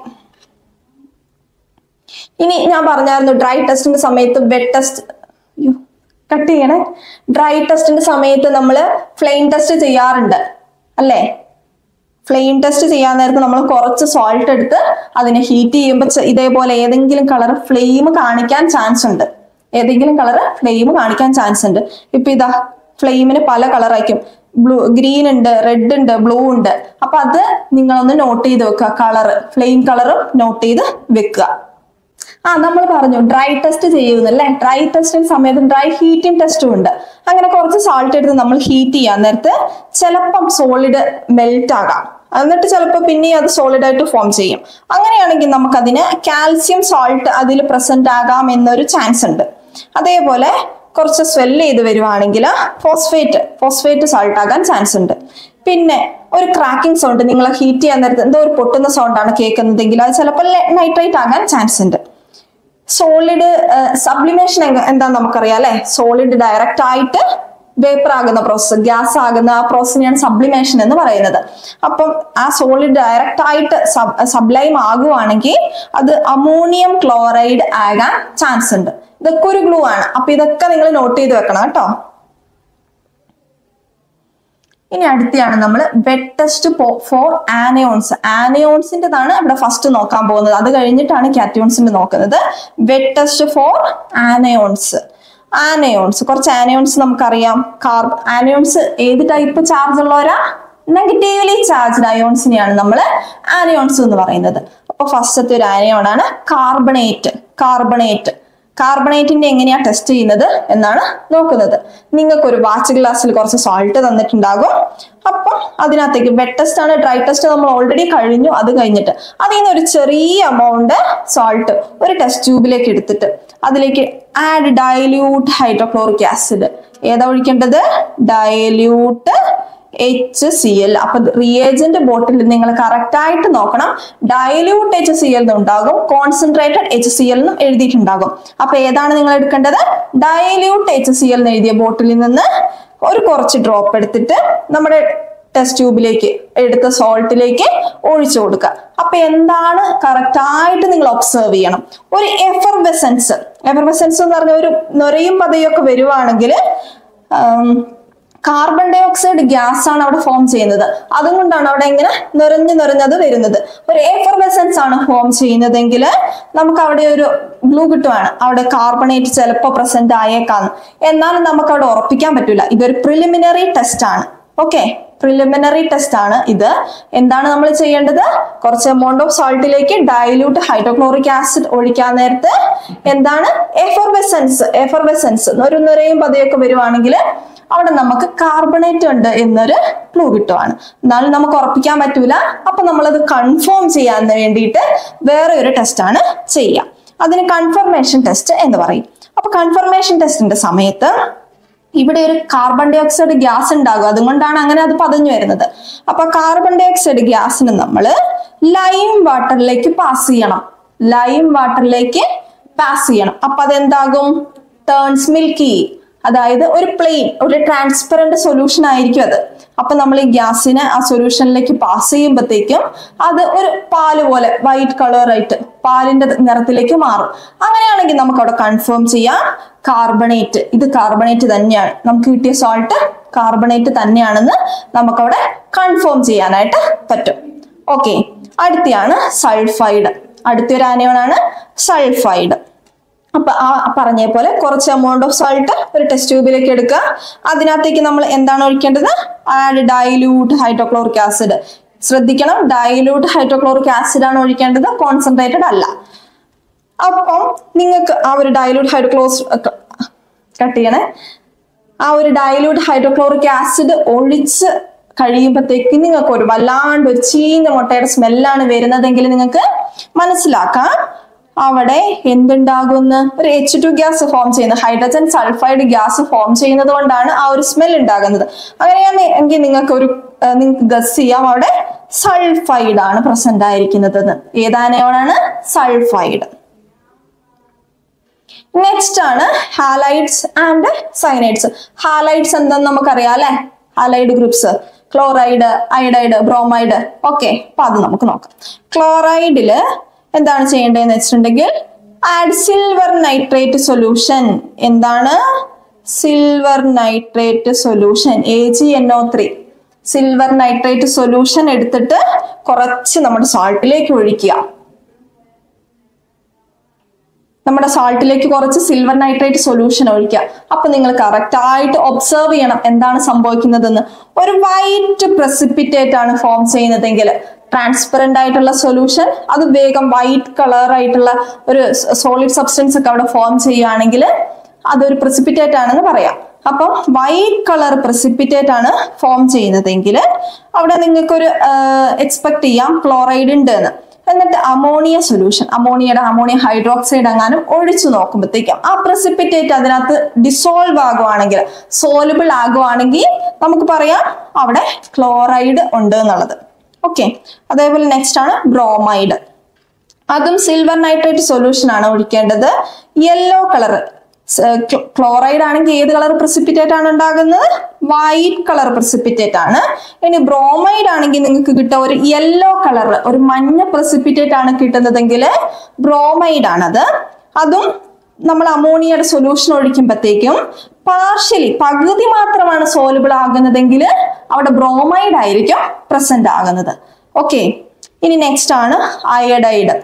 ഇനി ഞാൻ പറഞ്ഞായിരുന്നു ഡ്രൈ ടെസ്റ്റിന്റെ സമയത്ത് വെറ്റ് ടെസ്റ്റ് കട്ട് ചെയ്യണേ ഡ്രൈ ടെസ്റ്റിന്റെ സമയത്ത് നമ്മൾ ഫ്ലെയിം ടെസ്റ്റ് ചെയ്യാറുണ്ട് അല്ലേ ഫ്ലെയിം ടെസ്റ്റ് ചെയ്യാൻ നേരത്ത് നമ്മൾ കുറച്ച് സോൾട്ട് എടുത്ത് അതിനെ ഹീറ്റ് ചെയ്യുമ്പോൾ ചെ- ഇതേപോലെ ഏതെങ്കിലും കളർ ഫ്ലെയിം കാണിക്കാൻ ചാൻസ് ഉണ്ട് ഏതെങ്കിലും കളർ ഫ്ലെയിം കാണിക്കാൻ ചാൻസ് ഉണ്ട് ഇപ്പൊ ഇതാ ഫ്ലെയിമിന് പല കളറായിരിക്കും ബ്ലൂ ഗ്രീൻ ഉണ്ട് റെഡ് ഉണ്ട് ബ്ലൂ ഉണ്ട് അപ്പൊ അത് നിങ്ങളൊന്ന് നോട്ട് ചെയ്ത് വെക്കുക കളർ ഫ്ലെയിം കളറും നോട്ട് ചെയ്ത് വെക്കുക ആ നമ്മൾ പറഞ്ഞു ഡ്രൈ ടെസ്റ്റ് ചെയ്യുന്നല്ലേ ഡ്രൈ ടെസ്റ്റിംഗ് സമയത്ത് ഡ്രൈ ഹീറ്റിംഗ് ടെസ്റ്റും ഉണ്ട് അങ്ങനെ കുറച്ച് സാൾട്ട് എടുത്ത് നമ്മൾ ഹീറ്റ് ചെയ്യാൻ നേരത്ത് ചിലപ്പം സോളിഡ് മെൽറ്റ് ആകാം എന്നിട്ട് ചിലപ്പോൾ പിന്നെ അത് സോളിഡ് ആയിട്ട് ഫോം ചെയ്യും അങ്ങനെയാണെങ്കിൽ നമുക്കതിന് കാൽസ്യം സോൾട്ട് അതിൽ പ്രസന്റ് ആകാം എന്നൊരു ചാൻസ് ഉണ്ട് അതേപോലെ കുറച്ച് സ്വെല്ല് ചെയ്ത് വരുവാണെങ്കിൽ ഫോസ്ഫേറ്റ് ഫോസ്ഫേറ്റ് സോൾട്ട് ആകാൻ ചാൻസ് ഉണ്ട് പിന്നെ ഒരു ക്രാക്കിംഗ് സൗണ്ട് നിങ്ങൾ ഹീറ്റ് ചെയ്യാൻ നേരത്ത് എന്തോ ഒരു പൊട്ടുന്ന സൗണ്ടാണ് കേൾക്കുന്നതെങ്കിൽ അത് ചിലപ്പോൾ നൈട്രേറ്റ് ആകാൻ ചാൻസ് ഉണ്ട് സോളിഡ് സബ്ലിമേഷൻ എന്താന്ന് നമുക്കറിയാം അല്ലെ സോളിഡ് ഡയറക്റ്റ് ആയിട്ട് വേപ്പർ ആകുന്ന പ്രോസസ്സ് ഗ്യാസ് ആകുന്ന ആ പ്രോസസ്സിനെയാണ് സബ്ലിമേഷൻ എന്ന് പറയുന്നത് അപ്പം ആ സോളിഡ് ഡയറക്റ്റ് ആയിട്ട് സബ്ലൈം ആകുവാണെങ്കിൽ അത് അമോണിയം ക്ലോറൈഡ് ആകാൻ ചാൻസ് ഉണ്ട് ഇതൊക്കെ ഒരു ഗ്ലൂ ആണ് അപ്പൊ ഇതൊക്കെ നിങ്ങൾ നോട്ട് ചെയ്ത് വെക്കണം കേട്ടോ ഇനി അടുത്തെയാണ് നമ്മൾ വെറ്റ് ടെസ്റ്റ് ഫോർ ആനയോൺസ് ആനയോൺസിൻ്റെതാണ് ഇവിടെ ഫസ്റ്റ് നോക്കാൻ പോകുന്നത് അത് കഴിഞ്ഞിട്ടാണ് കാറ്റയോൺസിന്റെ നോക്കുന്നത് wet test for anions anions കുറച്ച് ആനയോൺസ് നമുക്കറിയാം കാർ ആനയോൺസ് ഏത് ടൈപ്പ് ചാർജ് ഉള്ളവരാ നെഗറ്റീവ്ലി ചാർജ്ഡ് അയോൺസിനെയാണ് നമ്മൾ ആനയോൺസ് എന്ന് പറയുന്നത് അപ്പൊ ഫസ്റ്റത്തെ ഒരു ആനയോൺ ആണ് കാർബണേറ്റ് കാർബണേറ്റ് കാർബണേറ്റിന്റെ എങ്ങനെയാ ടെസ്റ്റ് ചെയ്യുന്നത് എന്നാണ് നോക്കുന്നത് നിങ്ങൾക്ക് ഒരു വാച്ച് ഗ്ലാസ്സിൽ കുറച്ച് സോൾട്ട് തന്നിട്ടുണ്ടാകും അപ്പം അതിനകത്തേക്ക് വെറ്റ് ടെസ്റ്റ് ആണ് ഡ്രൈ ടെസ്റ്റ് നമ്മൾ ഓൾറെഡി കഴിഞ്ഞു അത് കഴിഞ്ഞിട്ട് അതിൽ നിന്ന് ഒരു ചെറിയ എമൗണ്ട് സോൾട്ട് ഒരു ടെസ്റ്റ് ട്യൂബിലേക്ക് എടുത്തിട്ട് അതിലേക്ക് ആഡ് ഡയല്യൂട്ട് ഹൈഡ്രോക്ലോറിക് ആസിഡ് ഏതാ ഒഴിക്കേണ്ടത് ഡയല്യൂട്ട് എച്ച് സി എൽ അപ്പൊ റിയേജന്റ് ബോട്ടിൽ നിങ്ങൾ കറക്റ്റ് ആയിട്ട് നോക്കണം ഡയല്യൂട്ട് എച്ച് സി എൽ ഉണ്ടാകും കോൺസെൻട്രേറ്റഡ് എച്ച് സി എൽ എന്നും എഴുതിയിട്ടുണ്ടാകും അപ്പൊ ഏതാണ് നിങ്ങൾ എടുക്കേണ്ടത് ഡയല്യൂട്ട് എച്ച് സി എൽ എന്ന് എഴുതിയ ബോട്ടിലിൽ നിന്ന് ഒരു കുറച്ച് ഡ്രോപ്പ് എടുത്തിട്ട് നമ്മുടെ ടെസ്റ്റ് ട്യൂബിലേക്ക് എടുത്ത സോൾട്ടിലേക്ക് ഒഴിച്ചു കൊടുക്കുക അപ്പൊ എന്താണ് കറക്റ്റ് ആയിട്ട് നിങ്ങൾ ഒബ്സർവ് ചെയ്യണം ഒരു എഫർവെസൻസ് എഫർവെസൻസ് എന്ന് പറഞ്ഞ ഒരു നൊരയും പതയൊക്കെ വരുവാണെങ്കിൽ കാർബൺ ഡൈ ഓക്സൈഡ് ഗ്യാസ് ആണ് അവിടെ ഫോം ചെയ്യുന്നത് അതുകൊണ്ടാണ് അവിടെ ഇങ്ങനെ നിറഞ്ഞു നിറഞ്ഞത് വരുന്നത് ഒരു എഫർവെസൻസ് ആണ് ഫോം ചെയ്യുന്നതെങ്കിൽ നമുക്ക് അവിടെ ഒരു ഗ്ലൂ കിട്ടുവാണ് അവിടെ കാർബണേറ്റ് ചിലപ്പോൾ പ്രസന്റ് ആയേക്കാന്ന് എന്നാലും നമുക്ക് അവിടെ ഉറപ്പിക്കാൻ പറ്റൂല ഇതൊരു പ്രിലിമിനറി ടെസ്റ്റ് ആണ് ഓക്കെ പ്രിലിമിനറി ടെസ്റ്റ് ആണ് ഇത് എന്താണ് നമ്മൾ ചെയ്യേണ്ടത് കുറച്ച് എമൗണ്ട് ഓഫ് സോൾട്ടിലേക്ക് ഡയലൂട്ട് ഹൈഡ്രോക്ലോറിക് ആസിഡ് ഒഴിക്കാൻ നേരത്ത് എന്താണ് എഫർവെസൻസ് എഫർവെസൻസ് ഒരു നിറയും പതയൊക്കെ വരുവാണെങ്കിൽ അവിടെ നമുക്ക് കാർബണേറ്റ് ഉണ്ട് എന്നൊരു ക്ലൂ കിട്ടുവാണ് എന്നാലും നമുക്ക് ഉറപ്പിക്കാൻ പറ്റൂല അപ്പൊ നമ്മളത് കൺഫേം ചെയ്യാൻ വേണ്ടിയിട്ട് വേറെ ഒരു ടെസ്റ്റ് ആണ് ചെയ്യുക അതിന് കൺഫർമേഷൻ ടെസ്റ്റ് എന്ന് പറയും അപ്പൊ കൺഫർമേഷൻ ടെസ്റ്റിന്റെ സമയത്ത് ഇവിടെ ഒരു കാർബൺ ഡൈ ഓക്സൈഡ് ഗ്യാസ് ഉണ്ടാകും അതുകൊണ്ടാണ് അങ്ങനെ അത് പതഞ്ഞു വരുന്നത് അപ്പൊ കാർബൺ ഡൈ ഓക്സൈഡ് ഗ്യാസിന് നമ്മൾ ലൈം വാട്ടറിലേക്ക് പാസ് ചെയ്യണം ലൈം വാട്ടറിലേക്ക് പാസ് ചെയ്യണം അപ്പൊ അതെന്താകും ടേൺസ് മിൽക്കി അതായത് ഒരു പ്ലെയിൻ ഒരു ട്രാൻസ്പെറന്റ് സൊല്യൂഷൻ ആയിരിക്കും അത് അപ്പൊ നമ്മൾ ഈ ഗ്യാസിനെ ആ സൊല്യൂഷനിലേക്ക് പാസ് ചെയ്യുമ്പോഴത്തേക്കും അത് ഒരു പാല് പോലെ വൈറ്റ് കളർ ആയിട്ട് പാലിന്റെ നിറത്തിലേക്ക് മാറും അങ്ങനെയാണെങ്കിൽ നമുക്ക് അവിടെ കൺഫേം ചെയ്യാം കാർബണേറ്റ് ഇത് കാർബണേറ്റ് തന്നെയാണ് നമുക്ക് കിട്ടിയ സോൾട്ട് കാർബണേറ്റ് തന്നെയാണെന്ന് നമുക്കവിടെ കൺഫേം ചെയ്യാനായിട്ട് പറ്റും ഓക്കെ അടുത്തയാണ് സൾഫൈഡ് അടുത്തൊരു ആനയോണാണ് സൾഫൈഡ് അപ്പൊ ആ പറഞ്ഞ പോലെ കുറച്ച് എമൗണ്ട് ഓഫ് സോൾട്ട് ഒരു ടെസ്റ്റ് ട്യൂബിലേക്ക് എടുക്കുക അതിനകത്തേക്ക് നമ്മൾ എന്താണ് ഒഴിക്കേണ്ടത് ആഡ് ഡൈല്യൂട്ട് ഹൈഡ്രോക്ലോറിക് ആസിഡ് ശ്രദ്ധിക്കണം ഡൈല്യൂട്ട് ഹൈഡ്രോക്ലോറിക് ആസിഡ് ആണ് ഒഴിക്കേണ്ടത് കോൺസെൻട്രേറ്റഡ് അല്ല അപ്പം നിങ്ങൾക്ക് ആ ഒരു ഡൈല്യൂട്ട് ഹൈഡ്രോക്ലോസ് കട്ട് ചെയ്യണേ ആ ഒരു ഡൈല്യൂട്ട് ഹൈഡ്രോക്ലോറിക് ആസിഡ് ഒഴിച്ച് കഴിയുമ്പോഴത്തേക്ക് നിങ്ങൾക്ക് ഒരു വല്ലാണ്ട് ഒരു ചീഞ്ഞ മുട്ടയുടെ സ്മെല്ലാണ് വരുന്നതെങ്കിൽ നിങ്ങൾക്ക് മനസ്സിലാക്കാം അവിടെ എന്തുണ്ടാകുമെന്ന് ഒരു എച്ച് ടു ഗ്യാസ് ഫോം ചെയ്യുന്നത് ഹൈഡ്രജൻ സൾഫൈഡ് ഗ്യാസ് ഫോം ചെയ്യുന്നത് കൊണ്ടാണ് ആ ഒരു സ്മെൽ ഉണ്ടാകുന്നത് അങ്ങനെയാണ് എങ്കിൽ നിങ്ങൾക്ക് ഒരു നിങ്ങൾക്ക് ഗസ് ചെയ്യാം അവിടെ സൾഫൈഡ് ആണ് പ്രസന്റ് ആയിരിക്കുന്നത് ഏതാനയോടാണ് സൾഫൈഡ് നെക്സ്റ്റ് ആണ് ഹാലൈഡ്സ് ആൻഡ് സൈനൈഡ്സ് ഹാലൈഡ്സ് എന്താന്ന് നമുക്കറിയാം അല്ലെ halide groups chloride iodide bromide okay അപ്പൊ അത് നമുക്ക് നോക്കാം ക്ലോറൈഡില് എന്താണ് ചെയ്യേണ്ടതെന്ന് വെച്ചിട്ടുണ്ടെങ്കിൽ ആഡ് സിൽവർ നൈട്രേറ്റ് സൊല്യൂഷൻ എന്താണ് silver nitrate solution A G N O three silver nitrate solution എടുത്തിട്ട് കുറച്ച് നമ്മുടെ സാൾട്ടിലേക്ക് ഒഴിക്കുക നമ്മുടെ സാൾട്ടിലേക്ക് കുറച്ച് സിൽവർ നൈട്രേറ്റ് സൊല്യൂഷൻ ഒഴിക്കുക അപ്പൊ നിങ്ങൾ കറക്റ്റ് ആയിട്ട് ഒബ്സർവ് ചെയ്യണം എന്താണ് സംഭവിക്കുന്നതെന്ന് ഒരു വൈറ്റ് പ്രസിപ്പിറ്റേറ്റ് ആണ് ഫോം ചെയ്യുന്നതെങ്കിൽ ട്രാൻസ്പെറന്റ് ആയിട്ടുള്ള സൊല്യൂഷൻ അത് വേഗം വൈറ്റ് കളർ ആയിട്ടുള്ള ഒരു സോളിഡ് സബ്സ്റ്റൻസ് ഒക്കെ അവിടെ ഫോം ചെയ്യുകയാണെങ്കിൽ അതൊരു പ്രസിപ്പിറ്റേറ്റ് ആണെന്ന് പറയാം അപ്പം വൈറ്റ് കളർ പ്രസിപ്പിറ്റേറ്റ് ആണ് ഫോം ചെയ്യുന്നതെങ്കിൽ അവിടെ നിങ്ങൾക്കൊരു എക്സ്പെക്ട് ചെയ്യാം ക്ലോറൈഡ് ഉണ്ട് എന്ന് എന്നിട്ട് അമോണിയ സൊല്യൂഷൻ അമോണിയയുടെ അമോണിയ ഹൈഡ്രോക്സൈഡ് എങ്ങാനും ഒഴിച്ചു നോക്കുമ്പോഴത്തേക്കും ആ പ്രസിപ്പിറ്റേറ്റ് അതിനകത്ത് ഡിസോൾവ് ആകുവാണെങ്കിൽ സോലുബിൾ ആകുവാണെങ്കിൽ നമുക്ക് പറയാം അവിടെ ക്ലോറൈഡ് ഉണ്ട് എന്നുള്ളത് ഓക്കെ അതേപോലെ നെക്സ്റ്റ് ആണ് ബ്രോമൈഡ് അതും സിൽവർ നൈട്രേറ്റ് സൊല്യൂഷൻ ആണ് ഒഴിക്കേണ്ടത് യെല്ലോ കളർ ക്ലോറൈഡ് ആണെങ്കിൽ ഏത് കളർ പ്രസിപ്പിറ്റേറ്റ് ആണ് ഉണ്ടാകുന്നത് വൈറ്റ് കളർ പ്രസിപ്പിറ്റേറ്റ് ആണ് ഇനി ബ്രോമൈഡ് ആണെങ്കിൽ നിങ്ങൾക്ക് കിട്ടുക ഒരു യെല്ലോ കളർ ഒരു മഞ്ഞ പ്രസിപ്പിറ്റേറ്റ് ആണ് കിട്ടുന്നതെങ്കിൽ ബ്രോമൈഡ് ആണത് അതും നമ്മൾ അമോണിയയുടെ സൊല്യൂഷൻ ഒഴിക്കുമ്പോഴത്തേക്കും പാർഷ്യലി പകുതി മാത്രമാണ് സോലുബിൾ ആകുന്നതെങ്കിൽ അവിടെ ബ്രോമൈഡ് ആയിരിക്കും പ്രസന്റ് ആകുന്നത് ഓക്കെ ഇനി നെക്സ്റ്റ് ആണ് അയഡൈഡ്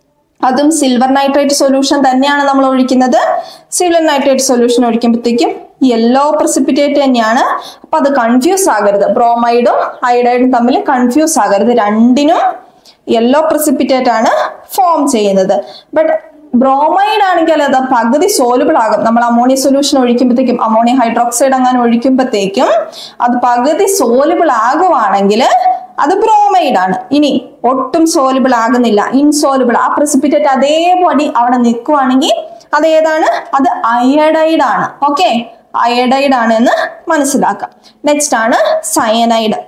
അതും സിൽവർ നൈട്രേറ്റ് സൊല്യൂഷൻ തന്നെയാണ് നമ്മൾ ഒഴിക്കുന്നത് സിൽവർ നൈട്രേറ്റ് സൊല്യൂഷൻ ഒഴിക്കുമ്പോഴത്തേക്കും യെല്ലോ പ്രസിപ്പിറ്റേറ്റ് തന്നെയാണ് അപ്പൊ അത് കൺഫ്യൂസ് ആകരുത് ബ്രോമൈഡും അയഡൈഡും തമ്മിൽ കൺഫ്യൂസ് ആകരുത് രണ്ടിനും യെല്ലോ പ്രസിപ്പിറ്റേറ്റ് ആണ് ഫോം ചെയ്യുന്നത് ബട്ട് ബ്രോമൈഡ് ആണെങ്കിൽ അത് പകുതി സോലുബിൾ ആകും നമ്മൾ അമോണിയ സൊല്യൂഷൻ ഒഴിക്കുമ്പോഴത്തേക്കും അമോണിയ ഹൈഡ്രോക്സൈഡ് അങ്ങനെ ഒഴിക്കുമ്പോഴത്തേക്കും അത് പകുതി സോലുബിൾ ആകുവാണെങ്കിൽ അത് ബ്രോമൈഡ് ആണ് ഇനി ഒട്ടും സോലുബിൾ ആകുന്നില്ല ഇൻസോലുബിൾ ആ പ്രസിപ്പിറ്റേറ്റ് അതേപടി അവിടെ നിൽക്കുവാണെങ്കിൽ അത് ഏതാണ് അത് അയഡൈഡ് ആണ് ഓക്കെ അയഡൈഡ് ആണ് എന്ന് മനസ്സിലാക്കാം നെക്സ്റ്റ് ആണ് സയനൈഡ്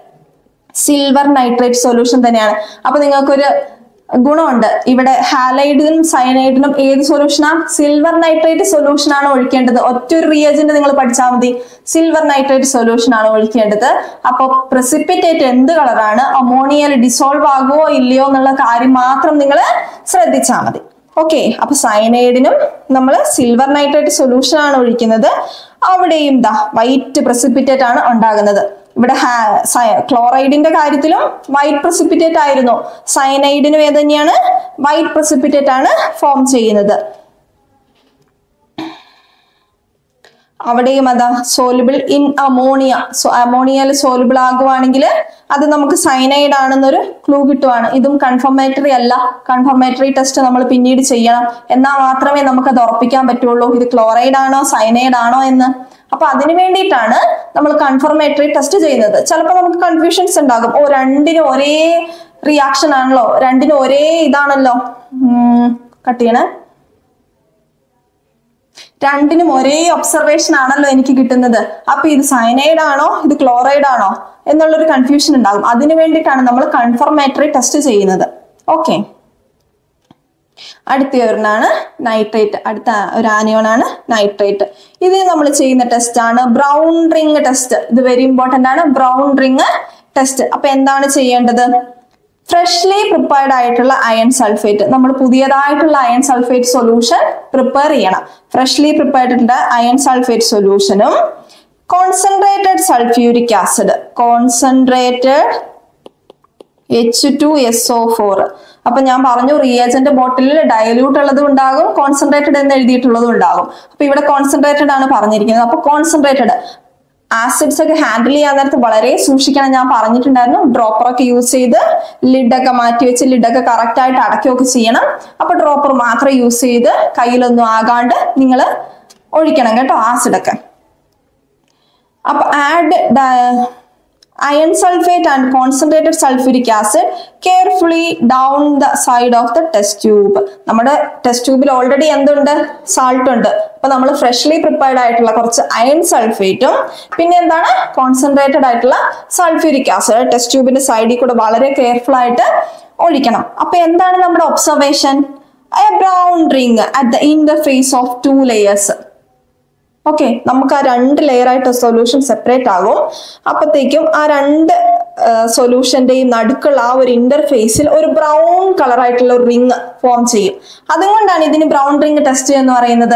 സിൽവർ നൈട്രേറ്റ് സൊല്യൂഷൻ തന്നെയാണ് അപ്പൊ നിങ്ങൾക്കൊരു ഗുണമുണ്ട് ഇവിടെ ഹാലൈഡിനും സയനൈഡിനും ഏത് സൊല്യൂഷനാ സിൽവർ നൈട്രേറ്റ് സൊല്യൂഷൻ ആണ് ഒഴിക്കേണ്ടത് ഒറ്റ ഒരു റിയേജന്റ് നിങ്ങൾ പഠിച്ചാൽ മതി സിൽവർ നൈട്രേറ്റ് സൊല്യൂഷൻ ആണ് ഒഴിക്കേണ്ടത് അപ്പൊ പ്രസിപ്പിറ്റേറ്റ് എന്ത് കളറാണ് അമോണിയയിൽ ഡിസോൾവ് ആകുമോ ഇല്ലയോ എന്നുള്ള കാര്യം മാത്രം നിങ്ങൾ ശ്രദ്ധിച്ചാൽ മതി ഓക്കെ അപ്പൊ സയനൈഡിനും നമ്മൾ സിൽവർ നൈട്രേറ്റ് സൊല്യൂഷൻ ആണ് ഒഴിക്കുന്നത് അവിടെയും ദാ വൈറ്റ് പ്രസിപ്പിറ്റേറ്റ് ആണ് ഉണ്ടാകുന്നത് ഇവിടെ ക്ലോറൈഡിന്റെ കാര്യത്തിലും വൈറ്റ് പ്രസിപ്പിറ്റേറ്റ് ആയിരുന്നു സയനൈഡിനും ഏത് തന്നെയാണ് വൈറ്റ് പ്രസിപ്പിറ്റേറ്റ് ആണ് ഫോം ചെയ്യുന്നത് അവിടെയും അതാ സോലുബിൾ ഇൻ അമോണിയ അമോണിയയിൽ സോലുബിൾ ആകുവാണെങ്കിൽ അത് നമുക്ക് സൈനൈഡ് ആണെന്നൊരു ക്ലൂ കിട്ടുവാണ് ഇതും കൺഫർമേറ്ററി അല്ല കൺഫർമേറ്ററി ടെസ്റ്റ് നമ്മൾ പിന്നീട് ചെയ്യണം എന്നാൽ മാത്രമേ നമുക്ക് അത് ഉറപ്പിക്കാൻ പറ്റുള്ളൂ ഇത് ക്ലോറൈഡ് ആണോ സൈനൈഡ് ആണോ എന്ന് അപ്പൊ അതിന് വേണ്ടിയിട്ടാണ് നമ്മൾ കൺഫർമേറ്ററി ടെസ്റ്റ് ചെയ്യുന്നത് ചിലപ്പോൾ നമുക്ക് കൺഫ്യൂഷൻസ് ഉണ്ടാകും ഓ രണ്ടിനും ഒരേ റിയാക്ഷൻ ആണല്ലോ രണ്ടിനും ഒരേ ഇതാണല്ലോ കട്ട് ചെയ്യണേ രണ്ടിനും ഒരേ ഒബ്സർവേഷൻ ആണല്ലോ എനിക്ക് കിട്ടുന്നത് അപ്പൊ ഇത് സയനൈഡ് ആണോ ഇത് ക്ലോറൈഡ് ആണോ എന്നുള്ളൊരു കൺഫ്യൂഷൻ ഉണ്ടാകും അതിനു വേണ്ടിയിട്ടാണ് നമ്മൾ കൺഫർമേറ്ററി ടെസ്റ്റ് ചെയ്യുന്നത് ഓക്കെ അടുത്ത ഒരെണ്ണാണ് നൈട്രേറ്റ് അടുത്ത ഒരു ആനിയോണാണ് നൈട്രേറ്റ് ഇത് നമ്മൾ ചെയ്യുന്ന ടെസ്റ്റ് ആണ് ബ്രൗൺ റിംഗ് ടെസ്റ്റ് ഇത് വെരി ഇമ്പോർട്ടന്റ് ആണ് ബ്രൗൺ റിംഗ് ടെസ്റ്റ് അപ്പൊ എന്താണ് ചെയ്യേണ്ടത് ഫ്രഷ്ലി പ്രിപ്പയർഡ് ആയിട്ടുള്ള അയൺ സൾഫേറ്റ് നമ്മൾ പുതിയതായിട്ടുള്ള അയൺ സൾഫേറ്റ് സൊല്യൂഷൻ പ്രിപ്പയർ ചെയ്യണം ഫ്രഷ്ലി പ്രിപ്പയർഡ് അയൺ സൾഫേറ്റ് സൊല്യൂഷനും concentrated sulphuric acid concentrated H two S O four അപ്പൊ ഞാൻ പറഞ്ഞു റിയേജന്റ് ബോട്ടിലിൽ ഡയലൂട്ട് ഉള്ളതും ഉണ്ടാകും കോൺസെൻട്രേറ്റഡ് എന്ന് എഴുതിയിട്ടുള്ളതും ഉണ്ടാകും അപ്പൊ ഇവിടെ കോൺസെൻട്രേറ്റഡ് ആണ് പറഞ്ഞിരിക്കുന്നത് അപ്പൊ കോൺസെൻട്രേറ്റഡ് ആസിഡ്സ് ഒക്കെ ഹാൻഡിൽ ചെയ്യാൻ നേരത്ത് വളരെ സൂക്ഷിക്കണം ഞാൻ പറഞ്ഞിട്ടുണ്ടായിരുന്നു ഡ്രോപ്പറൊക്കെ യൂസ് ചെയ്ത് ലിഡൊക്കെ മാറ്റി വെച്ച് ലിഡൊക്കെ കറക്റ്റ് ആയിട്ട് അടയ്ക്കുകയൊക്കെ ചെയ്യണം അപ്പൊ ഡ്രോപ്പർ മാത്രം യൂസ് ചെയ്ത് കയ്യിലൊന്നും ആകാണ്ട് നിങ്ങൾ ഒഴിക്കണം കേട്ടോ ആസിഡൊക്കെ അപ്പൊ add iron sulfate and concentrated sulfuric acid carefully down the side of the test tube നമ്മുടെ ടെസ്റ്റ് ട്യൂബിൽ ഓൾറെഡി എന്തുണ്ട് സാൾട്ട് ഉണ്ട് അപ്പൊ നമ്മൾ ഫ്രഷ്ലി പ്രിപ്പയർഡ് ആയിട്ടുള്ള കുറച്ച് അയൺ സൾഫേറ്റും പിന്നെ എന്താണ് കോൺസെൻട്രേറ്റഡ് ആയിട്ടുള്ള സൾഫ്യൂരിക് ആസിഡ് ടെസ്റ്റ് ട്യൂബിന്റെ സൈഡിൽ കൂടെ വളരെ കെയർഫുൾ ആയിട്ട് ഒഴിക്കണം അപ്പൊ എന്താണ് നമ്മുടെ observation a brown ring at the interface of two layers okay നമുക്ക് ആ രണ്ട് ലെയർ ആയിട്ട് സൊല്യൂഷൻ സെപ്പറേറ്റ് ആകും അപ്പത്തേക്കും ആ രണ്ട് സൊല്യൂഷന്റെയും നടുക്കുള്ള ആ ഒരു ഇന്റർഫേസിൽ ഒരു ബ്രൗൺ കളർ ആയിട്ടുള്ള ഒരു റിങ് ഫോം ചെയ്യും അതുകൊണ്ടാണ് ഇതിന് ബ്രൗൺ റിങ് ടെസ്റ്റ് എന്ന് പറയുന്നത്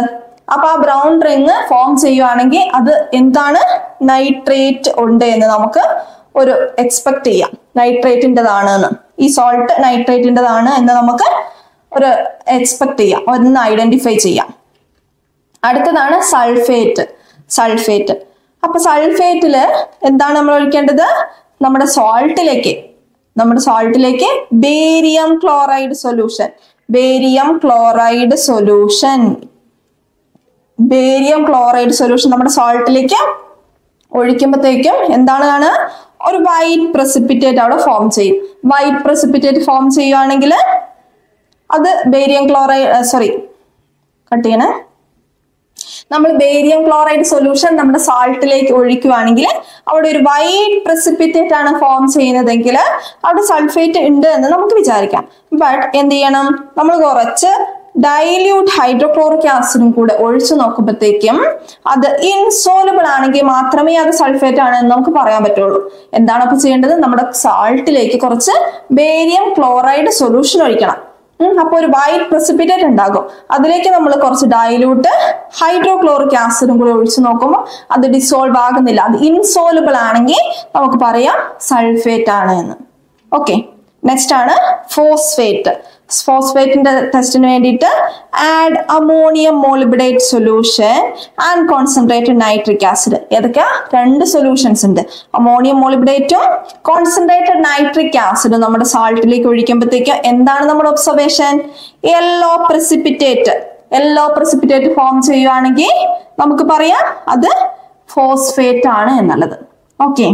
അപ്പൊ ആ ബ്രൗൺ റിങ് ഫോം ചെയ്യുവാണെങ്കിൽ അത് എന്താണ് നൈട്രേറ്റ് ഉണ്ട് എന്ന് നമുക്ക് ഒരു എക്സ്പെക്ട് ചെയ്യാം നൈട്രേറ്റിൻ്റെതാണ് എന്ന് ഈ സോൾട്ട് നൈട്രേറ്റിൻ്റെതാണ് എന്ന് നമുക്ക് ഒരു എക്സ്പെക്ട് ചെയ്യാം ഒന്ന് ഐഡന്റിഫൈ ചെയ്യാം അടുത്തതാണ് സൾഫേറ്റ് സൾഫേറ്റ് അപ്പൊ സൾഫേറ്റില് എന്താണ് നമ്മൾ ഒഴിക്കേണ്ടത് നമ്മുടെ സോൾട്ടിലേക്ക് നമ്മുടെ സോൾട്ടിലേക്ക് barium chloride solution barium chloride solution barium chloride solution നമ്മുടെ സോൾട്ടിലേക്ക് ഒഴിക്കുമ്പോഴത്തേക്കും എന്താണ് കാണുക ഒരു വൈറ്റ് പ്രസിപ്പിറ്റേറ്റ് അവിടെ ഫോം ചെയ്യും വൈറ്റ് പ്രസിപ്പിറ്റേറ്റ് ഫോം ചെയ്യുവാണെങ്കിൽ അത് ബേരിയം ക്ലോറൈഡ് സോറി കട്ട് ചെയ്യണേ നമ്മൾ ബേരിയം ക്ലോറൈഡ് സൊല്യൂഷൻ നമ്മുടെ സാൾട്ടിലേക്ക് ഒഴിക്കുവാണെങ്കിൽ അവിടെ ഒരു വൈറ്റ് പ്രസിപ്പിറ്റേറ്റ് ആണ് ഫോം ചെയ്യുന്നതെങ്കിൽ അവിടെ സൾഫേറ്റ് ഉണ്ട് എന്ന് നമുക്ക് വിചാരിക്കാം ബട്ട് എന്ത് ചെയ്യണം നമ്മൾ കുറച്ച് ഡൈല്യൂട്ട് ഹൈഡ്രോക്ലോറിക് ആസിഡും കൂടെ ഒഴിച്ചു നോക്കുമ്പോഴത്തേക്കും അത് ഇൻസോലബിൾ ആണെങ്കിൽ മാത്രമേ അത് സൾഫേറ്റ് ആണ് എന്ന് നമുക്ക് പറയാൻ പറ്റുള്ളൂ എന്താണ് അപ്പൊ ചെയ്യേണ്ടത് നമ്മുടെ സാൾട്ടിലേക്ക് കുറച്ച് ബേരിയം ക്ലോറൈഡ് സൊല്യൂഷൻ ഒഴിക്കണം അപ്പൊ ഒരു വൈറ്റ് പ്രസിപ്പിറ്റേറ്റ് ഉണ്ടാകും അതിലേക്ക് നമ്മൾ കുറച്ച് ഡൈലൂട്ട് ഹൈഡ്രോക്ലോറിക് ആസിഡും കൂടി ഒഴിച്ചു നോക്കുമ്പോൾ അത് ഡിസോൾവ് ആകുന്നില്ല അത് ഇൻസോലബിൾ ആണെങ്കിൽ നമുക്ക് പറയാം സൾഫേറ്റ് ആണ് എന്ന് ഓക്കെ നെക്സ്റ്റ് ആണ് ഫോസ്ഫേറ്റ് ഫോസ്ഫേറ്റിന്റെ ടെസ്റ്റിന് വേണ്ടിയിട്ട് add ammonium molybdate solution and concentrated nitric acid ഏതൊക്കെയാ രണ്ട് സൊല്യൂഷൻസ് ഉണ്ട് അമോണിയം മോളിബിഡേറ്റും കോൺസെൻട്രേറ്റഡ് നൈട്രിക് ആസിഡും നമ്മുടെ സാൾട്ടിലേക്ക് ഒഴിക്കുമ്പോഴത്തേക്ക് എന്താണ് നമ്മുടെ observation yellow precipitate yellow precipitate form ചെയ്യുവാണെങ്കിൽ നമുക്ക് പറയാം അത് ഫോസ്ഫേറ്റ് ആണ് എന്നുള്ളത് ഓക്കെ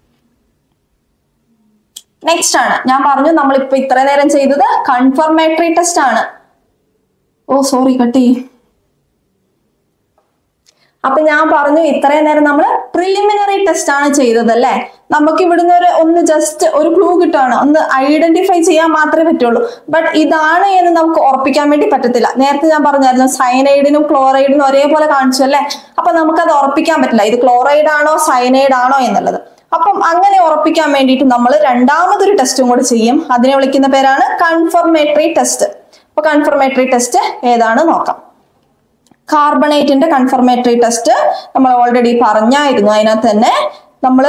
നെക്സ്റ്റ് ആണ് ഞാൻ പറഞ്ഞു നമ്മൾ ഇപ്പൊ ഇത്ര നേരം ചെയ്തത് കൺഫർമേറ്ററി ടെസ്റ്റ് ആണ് ഓ സോറി കട്ടി അപ്പൊ ഞാൻ പറഞ്ഞു ഇത്രയും നേരം നമ്മൾ പ്രിലിമിനറി ടെസ്റ്റ് ആണ് ചെയ്തത് അല്ലേ നമുക്ക് ഇവിടുന്ന് ഒരു ഒന്ന് ജസ്റ്റ് ഒരു ക്ലൂ കിട്ടുകയാണ് ഒന്ന് ഐഡന്റിഫൈ ചെയ്യാൻ മാത്രമേ പറ്റുള്ളൂ ബട്ട് ഇതാണ് എന്ന് നമുക്ക് ഉറപ്പിക്കാൻ വേണ്ടി പറ്റത്തില്ല നേരത്തെ ഞാൻ പറഞ്ഞായിരുന്നു സയനൈഡിനും ക്ലോറൈഡിനും ഒരേപോലെ കാണിച്ചു അല്ലേ അപ്പൊ നമുക്കത് ഉറപ്പിക്കാൻ പറ്റില്ല ഇത് ക്ലോറൈഡ് ആണോ സയനൈഡ് ആണോ എന്നുള്ളത് അപ്പം അങ്ങനെ ഉറപ്പിക്കാൻ വേണ്ടിയിട്ട് നമ്മൾ രണ്ടാമതൊരു ടെസ്റ്റും കൂടെ ചെയ്യും അതിനെ വിളിക്കുന്ന പേരാണ് കൺഫർമേറ്ററി ടെസ്റ്റ് അപ്പൊ കൺഫർമേറ്ററി ടെസ്റ്റ് ഏതാണ് നോക്കാം കാർബണേറ്റിന്റെ കൺഫർമേറ്ററി ടെസ്റ്റ് നമ്മൾ ഓൾറെഡി പറഞ്ഞായിരുന്നു അതിനകത്ത് തന്നെ നമ്മൾ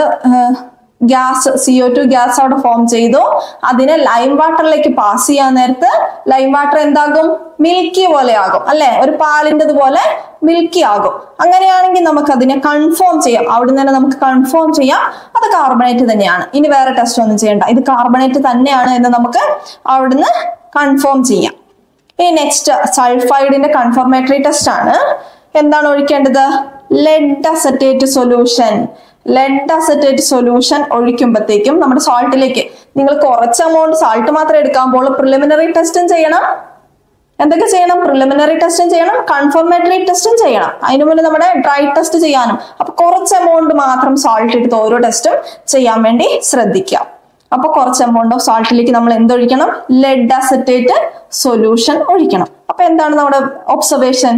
gas C O two gas അവിടെ ഫോം ചെയ്തു അതിനെ ലൈം വാട്ടറിലേക്ക് പാസ് ചെയ്യാൻ നേരത്ത് ലൈം വാട്ടർ എന്താകും മിൽക്കി പോലെ ആകും അല്ലെ ഒരു പാലിൻ്റെത് പോലെ മിൽക്കി ആകും അങ്ങനെയാണെങ്കിൽ നമുക്ക് അതിനെ കൺഫേം ചെയ്യാം അവിടെ തന്നെ നമുക്ക് കൺഫേം ചെയ്യാം അത് കാർബണേറ്റ് തന്നെയാണ് ഇനി വേറെ ടെസ്റ്റ് ഒന്നും ചെയ്യണ്ട ഇത് കാർബണേറ്റ് തന്നെയാണ് എന്ന് നമുക്ക് അവിടുന്ന് കൺഫേം ചെയ്യാം ഇനി നെക്സ്റ്റ് സൾഫൈഡിന്റെ കൺഫർമേറ്ററി ടെസ്റ്റ് ആണ് എന്താണ് ഒഴിക്കേണ്ടത് lead acetate solution lead acetate solution ഒഴിക്കുമ്പോഴത്തേക്കും നമ്മുടെ സോൾട്ടിലേക്ക് നിങ്ങൾ കുറച്ച് എമൗണ്ട് സാൾട്ട് മാത്രം എടുക്കാൻ പോകുള്ളൂ പ്രിലിമിനറി ടെസ്റ്റും ചെയ്യണം എന്തൊക്കെ ചെയ്യണം പ്രിലിമിനറി ടെസ്റ്റും ചെയ്യണം കൺഫർമേറ്ററി ടെസ്റ്റും ചെയ്യണം അതിനു മുന്നേ നമ്മുടെ ഡ്രൈ ടെസ്റ്റ് ചെയ്യാനും അപ്പൊ കുറച്ച് എമൗണ്ട് മാത്രം സാൾട്ട് എടുത്ത് ഓരോ ടെസ്റ്റും ചെയ്യാൻ വേണ്ടി ശ്രദ്ധിക്കാം അപ്പൊ കുറച്ച് എമൗണ്ട് ഓഫ് സാൾട്ടിലേക്ക് നമ്മൾ എന്തൊഴിക്കണം ലെഡ് അസറ്റേറ്റ് സൊല്യൂഷൻ ഒഴിക്കണം അപ്പൊ എന്താണ് നമ്മുടെ observation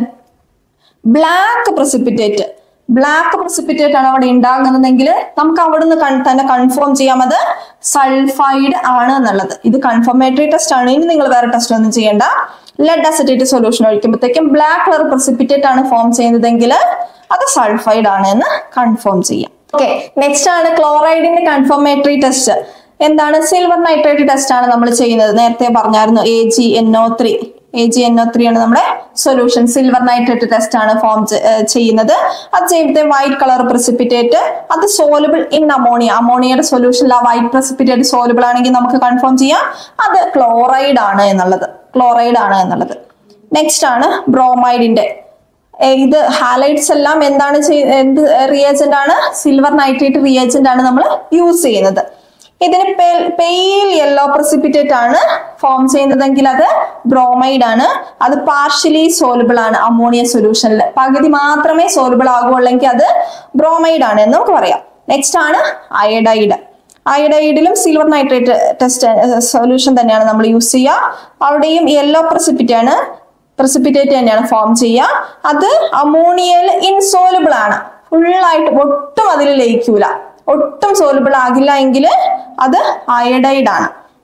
black precipitate black precipitate ആണ് അവിടെ ഉണ്ടാകുന്നതെങ്കിൽ നമുക്ക് അവിടുന്ന് കൺ- തന്നെ കൺഫേം ചെയ്യാം അത് സൾഫൈഡ് ആണ് എന്നുള്ളത് ഇത് കൺഫർമേറ്ററി ടെസ്റ്റ് ആണ് ഇനി നിങ്ങൾ വേറെ ടെസ്റ്റ് ഒന്നും ചെയ്യേണ്ട ലെഡ് അസറ്റേറ്റ് സൊല്യൂഷൻ ഒഴിക്കുമ്പോഴത്തേക്കും ബ്ലാക്ക് കളർ പ്രസിപ്പിറ്റേറ്റ് ആണ് ഫോം ചെയ്യുന്നതെങ്കിൽ അത് സൾഫൈഡ് ആണ് എന്ന് കൺഫേം ചെയ്യാം ഓക്കെ നെക്സ്റ്റ് ആണ് ക്ലോറൈഡിന്റെ കൺഫർമേറ്ററി ടെസ്റ്റ് എന്താണ് സിൽവർ നൈട്രേറ്റ് ടെസ്റ്റ് ആണ് നമ്മൾ ചെയ്യുന്നത് നേരത്തെ പറഞ്ഞായിരുന്നു A G N O three A G N O three ആണ് നമ്മുടെ സൊല്യൂഷൻ സിൽവർ നൈട്രേറ്റ് ടെസ്റ്റ് ആണ് ഫോം ചെയ്യുന്നത് അത് ചെയ്യുമ്പോഴത്തെ വൈറ്റ് കളർ പ്രസിപ്പിറ്റേറ്റ് അത് സോലബിൾ ഇൻ അമോണിയ അമോണിയയുടെ സൊല്യൂഷനിൽ ആ വൈറ്റ് പ്രസിപ്പിറ്റേറ്റ് സോലബിൾ ആണെങ്കിൽ നമുക്ക് കൺഫേം ചെയ്യാം അത് ക്ലോറൈഡ് ആണ് എന്നുള്ളത് ക്ലോറൈഡ് ആണ് എന്നുള്ളത് നെക്സ്റ്റ് ആണ് ബ്രോമൈഡിന്റെ ഏർ ഇത് ഹാലൈറ്റ്സ് എല്ലാം എന്താണ് ചെയ്- എന്ത് റിയേജന്റ് ആണ് സിൽവർ നൈട്രേറ്റ് റിയേജന്റ് ആണ് നമ്മൾ യൂസ് ചെയ്യുന്നത് ഇതിന് പെയിൽ യെല്ലോ പ്രസിപ്പിറ്റേറ്റ് ആണ് ഫോം ചെയ്യുന്നതെങ്കിൽ അത് ബ്രോമൈഡ് ആണ് അത് പാർഷ്യലി സോലബിൾ ആണ് അമോണിയ സൊല്യൂഷനിൽ പകുതി മാത്രമേ സോലബിൾ ആകുള്ളെങ്കിൽ അത് ബ്രോമൈഡ് ആണ് എന്ന് നമുക്ക് പറയാം നെക്സ്റ്റ് ആണ് അയഡൈഡ് അയഡൈഡിലും സിൽവർ നൈട്രേറ്റ് ടെസ്റ്റ് സൊല്യൂഷൻ തന്നെയാണ് നമ്മൾ യൂസ് ചെയ്യുക അവിടെയും യെല്ലോ പ്രസിപ്പിറ്റ് ആണ് പ്രസിപ്പിറ്റേറ്റ് തന്നെയാണ് ഫോം ചെയ്യുക അത് അമോണിയയിൽ ഇൻസോലബിൾ ആണ് ഫുള്ളായിട്ട് ഒട്ടും അതിൽ ലയിക്കൂല ഒട്ടും സോലബിൾ ആകില്ല എങ്കിൽ അത് അയഡൈഡ് ആണ്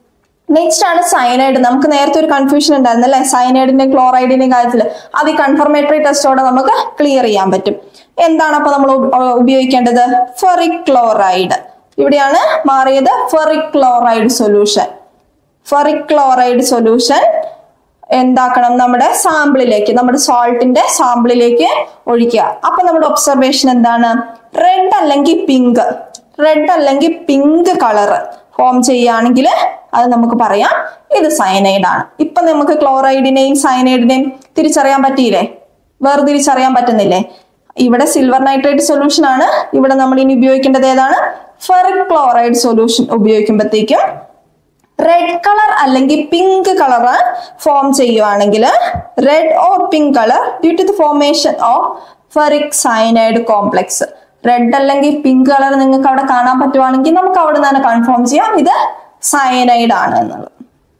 നെക്സ്റ്റ് ആണ് സയനൈഡ് നമുക്ക് നേരത്തെ ഒരു കൺഫ്യൂഷൻ ഉണ്ടായിരുന്നു അല്ലെ സയനൈഡിന്റെയും ക്ലോറൈഡിന്റെയും കാര്യത്തിൽ അത് ഈ കൺഫർമേറ്ററി ടെസ്റ്റോടെ നമുക്ക് ക്ലിയർ ചെയ്യാൻ പറ്റും എന്താണ് അപ്പൊ നമ്മൾ ഉപ- ഉപയോഗിക്കേണ്ടത് ഫെറിക് ക്ലോറൈഡ് ഇവിടെയാണ് മാറിയത് ferric chloride solution ferric chloride solution എന്താക്കണം നമ്മുടെ സാമ്പിളിലേക്ക് നമ്മുടെ സോൾട്ടിന്റെ സാമ്പിളിലേക്ക് ഒഴിക്കുക അപ്പൊ നമ്മുടെ ഒബ്സർവേഷൻ എന്താണ് റെഡ് അല്ലെങ്കിൽ പിങ്ക് റെഡ് അല്ലെങ്കിൽ പിങ്ക് കളർ ഫോം ചെയ്യുകയാണെങ്കിൽ അത് നമുക്ക് പറയാം ഇത് സയനൈഡ് ആണ് ഇപ്പൊ നമുക്ക് ക്ലോറൈഡിനെയും സയനൈഡിനെയും തിരിച്ചറിയാൻ പറ്റിയില്ലേ വേർതിരിച്ചറിയാൻ പറ്റുന്നില്ലേ ഇവിടെ സിൽവർ നൈട്രേറ്റ് സൊല്യൂഷൻ ആണ് ഇവിടെ നമ്മൾ ഇനി ഉപയോഗിക്കേണ്ടത് ഏതാണ് ഫെറിക് ക്ലോറൈഡ് സൊല്യൂഷൻ ഉപയോഗിക്കുമ്പോഴത്തേക്കും റെഡ് കളർ അല്ലെങ്കിൽ പിങ്ക് കളർ ഫോം ചെയ്യുവാണെങ്കിൽ red or pink colour due to the formation of ferric cyanide complex red അല്ലെങ്കിൽ പിങ്ക് കളർ നിങ്ങൾക്ക് അവിടെ കാണാൻ പറ്റുവാണെങ്കിൽ നമുക്ക് അവിടെ നിന്ന് തന്നെ കൺഫേം ചെയ്യാം ഇത് സയനൈഡ് ആണ് എന്നുള്ളത്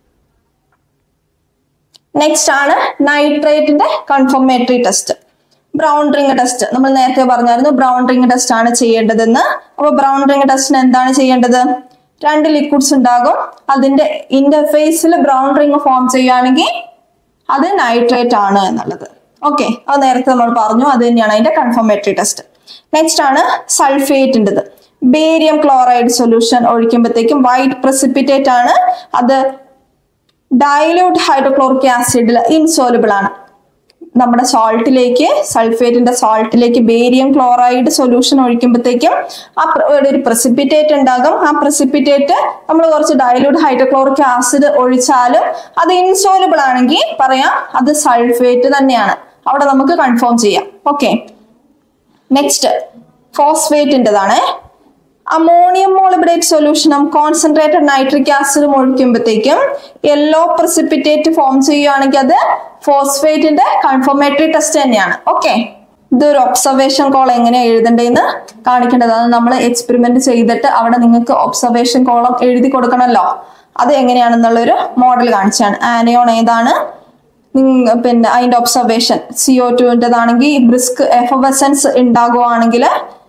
നെക്സ്റ്റ് ആണ് നൈട്രേറ്റിന്റെ confirmatory test brown ring test നമ്മൾ നേരത്തെ പറഞ്ഞായിരുന്നു ബ്രൗൺ റിംഗ് ടെസ്റ്റ് ആണ് ചെയ്യേണ്ടതെന്ന് അപ്പൊ ബ്രൗൺ റിംഗ് ടെസ്റ്റിന് എന്താണ് ചെയ്യേണ്ടത് രണ്ട് ലിക്വിഡ്സ് ഉണ്ടാകും അതിന്റെ ഇന്റർഫേസിൽ ബ്രൗൺ റിംഗ് ഫോം ചെയ്യുകയാണെങ്കിൽ അത് നൈട്രേറ്റ് ആണ് എന്നുള്ളത് ഓക്കെ അത് നേരത്തെ നമ്മൾ പറഞ്ഞു അത് തന്നെയാണ് അതിന്റെ കൺഫർമേറ്ററി ടെസ്റ്റ് നെക്സ്റ്റ് ആണ് സൾഫേറ്റിൻ്റെത് ബേരിയം ക്ലോറൈഡ് സൊല്യൂഷൻ ഒഴിക്കുമ്പോഴത്തേക്കും വൈറ്റ് പ്രസിപ്പിറ്റേറ്റ് ആണ് അത് ഡൈല്യൂട്ട് ഹൈഡ്രോക്ലോറിക് ആസിഡിൽ ഇൻസോലബിൾ ആണ് നമ്മുടെ സോൾട്ടിലേക്ക് സൾഫേറ്റിന്റെ സോൾട്ടിലേക്ക് ബേരിയം ക്ലോറൈഡ് സൊല്യൂഷൻ ഒഴിക്കുമ്പോഴത്തേക്കും ആ പ്ര- ഇവിടെ ഒരു പ്രസിപ്പിറ്റേറ്റ് ഉണ്ടാകും ആ പ്രസിപ്പിറ്റേറ്റ് നമ്മൾ കുറച്ച് ഡൈല്യൂട്ട് ഹൈഡ്രോക്ലോറിക് ആസിഡ് ഒഴിച്ചാലും അത് ഇൻസോലബിൾ ആണെങ്കിൽ പറയാം അത് സൾഫേറ്റ് തന്നെയാണ് അവിടെ നമുക്ക് കൺഫേം ചെയ്യാം ഓക്കെ നെക്സ്റ്റ് ഫോസ്ഫേറ്റിൻ്റെതാണ് അമോണിയം മോളിബിഡേറ്റ് സൊല്യൂഷനും കോൺസെൻട്രേറ്റഡ് നൈട്രിക് ആസിഡും ഒഴിക്കുമ്പോഴത്തേക്കും യെല്ലോ പ്രസിപ്പിറ്റേറ്റ് ഫോം ചെയ്യുകയാണെങ്കിൽ അത് ഫോസ്ഫേറ്റിന്റെ കൺഫർമേറ്ററി ടെസ്റ്റ് തന്നെയാണ് ഓക്കെ ഇതൊരു ഒബ്സർവേഷൻ കോൾ എങ്ങനെ എഴുതണ്ടേന്ന് കാണിക്കേണ്ടത് അത് നമ്മൾ എക്സ്പെരിമെന്റ് ചെയ്തിട്ട് അവിടെ നിങ്ങൾക്ക് ഒബ്സർവേഷൻ കോളം എഴുതി കൊടുക്കണമല്ലോ അത് എങ്ങനെയാണെന്നുള്ളൊരു മോഡൽ കാണിച്ചാണ് ആനയോൺ ഏതാണ് നിങ്ങ- പിന്നെ അതിന്റെ ഒബ്സർവേഷൻ സിഒ ടുവിൻ്റെതാണെങ്കിൽ ബ്രിസ്ക് എഫവസൻസ് ഉണ്ടാകുവാണെങ്കിൽ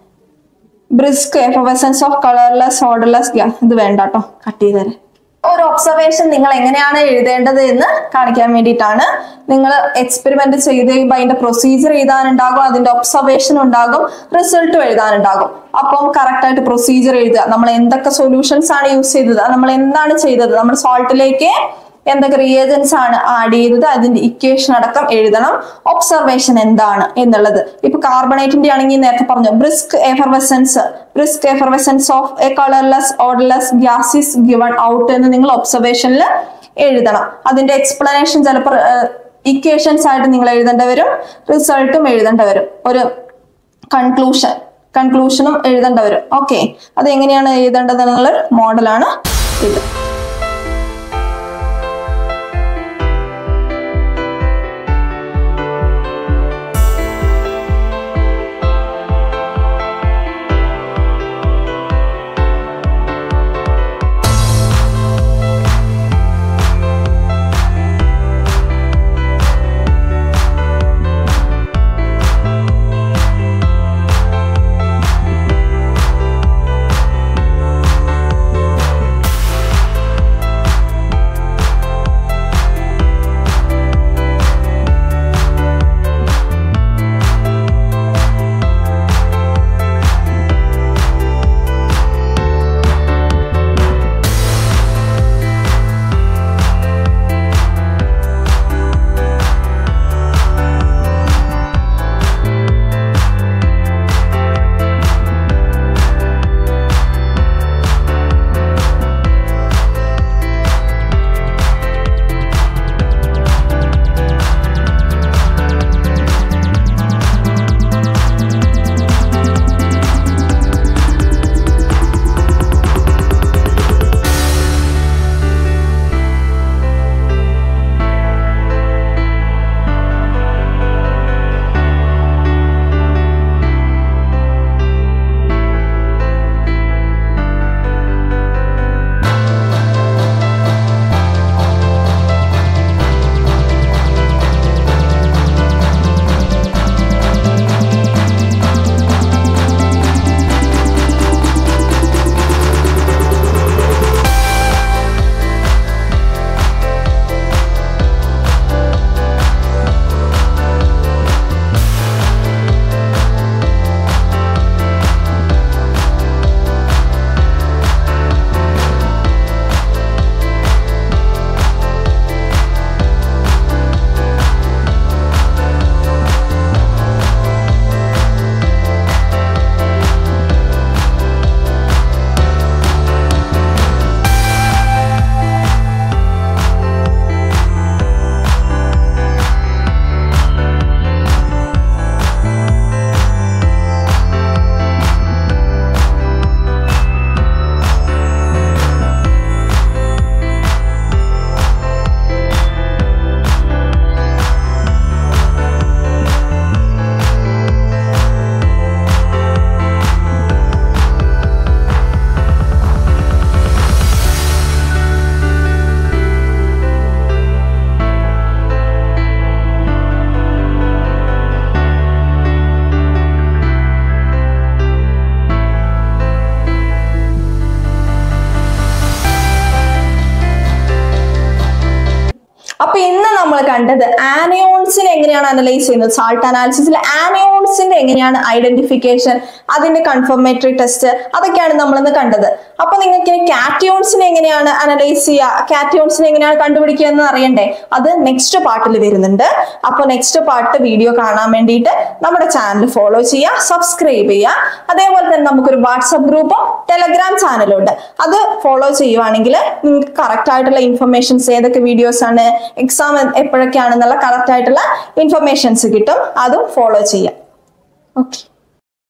brisk effervescence of colourless odourless gas ഇത് വേണ്ട കേട്ടോ കട്ട് ചെയ്ത് തരാം ഒരു ഒബ്സർവേഷൻ നിങ്ങൾ എങ്ങനെയാണ് എഴുതേണ്ടത് എന്ന് കാണിക്കാൻ വേണ്ടിയിട്ടാണ് നിങ്ങൾ എക്സ്പെരിമെന്റ് ചെയ്ത് കഴിയുമ്പോൾ അതിന്റെ പ്രൊസീജിയർ എഴുതാനുണ്ടാകും അതിന്റെ ഒബ്സർവേഷൻ ഉണ്ടാകും റിസൾട്ടും എഴുതാനുണ്ടാകും അപ്പം കറക്റ്റ് ആയിട്ട് പ്രൊസീജിയർ എഴുതുക നമ്മൾ എന്തൊക്കെ സൊല്യൂഷൻസ് ആണ് യൂസ് ചെയ്തത് നമ്മൾ എന്താണ് ചെയ്തത് നമ്മൾ സോൾട്ടിലേക്ക് എന്തൊക്കെ റിയേജൻസ് ആണ് ആഡ് ചെയ്തത് അതിന്റെ ഇക്വേഷൻ അടക്കം എഴുതണം ഒബ്സർവേഷൻ എന്താണ് എന്നുള്ളത് ഇപ്പൊ കാർബണേറ്റിന്റെ ആണെങ്കിൽ നേരത്തെ പറഞ്ഞു brisk effervescence brisk effervescence of a colourless odourless gases given out എന്ന് നിങ്ങൾ ഒബ്സർവേഷനിൽ എഴുതണം അതിന്റെ എക്സ്പ്ലനേഷൻ ചിലപ്പോൾ ഇക്വേഷൻസ് ആയിട്ട് നിങ്ങൾ എഴുതേണ്ടി വരും റിസൾട്ടും എഴുതേണ്ടി വരും ഒരു കൺക്ലൂഷൻ കൺക്ലൂഷനും എഴുതേണ്ടി വരും ഓക്കെ അത് എങ്ങനെയാണ് എഴുതേണ്ടത് എന്നുള്ള മോഡലാണ് ഇത് അപ്പൊ ഇന്ന് നമ്മൾ കണ്ടത് ആനയോൺസിനെ എങ്ങനെയാണ് അനലൈസ് ചെയ്യുന്നത് സാൾട്ട് അനാലിസിസിൽ ആനയോൺസിന്റെ എങ്ങനെയാണ് ഐഡന്റിഫിക്കേഷൻ അതിന്റെ കൺഫർമേറ്ററി ടെസ്റ്റ് അതൊക്കെയാണ് നമ്മൾ ഇന്ന് കണ്ടത് അപ്പൊ നിങ്ങൾക്ക് ഇനി കാറ്റിയോൺസിനെ എങ്ങനെയാണ് അനലൈസ് ചെയ്യുക കാറ്റിയോൺസിനെ എങ്ങനെയാണ് കണ്ടുപിടിക്കുക എന്ന് അറിയണ്ടേ അത് നെക്സ്റ്റ് പാർട്ടിൽ വരുന്നുണ്ട് അപ്പൊ നെക്സ്റ്റ് പാർട്ട് വീഡിയോ കാണാൻ വേണ്ടിയിട്ട് നമ്മുടെ ചാനൽ ഫോളോ ചെയ്യുക സബ്സ്ക്രൈബ് ചെയ്യുക അതേപോലെ തന്നെ നമുക്കൊരു വാട്സപ്പ് ഗ്രൂപ്പും ടെലഗ്രാം ചാനലും ഉണ്ട് അത് ഫോളോ ചെയ്യുവാണെങ്കിൽ നിങ്ങൾക്ക് കറക്റ്റ് ആയിട്ടുള്ള ഇൻഫർമേഷൻസ് ഏതൊക്കെ വീഡിയോസ് ആണ് എക്സാം എപ്പോഴൊക്കെയാണെന്നുള്ള കറക്റ്റ് ആയിട്ടുള്ള ഇൻഫർമേഷൻസ് കിട്ടും അതും ഫോളോ ചെയ്യാം ഓക്കെ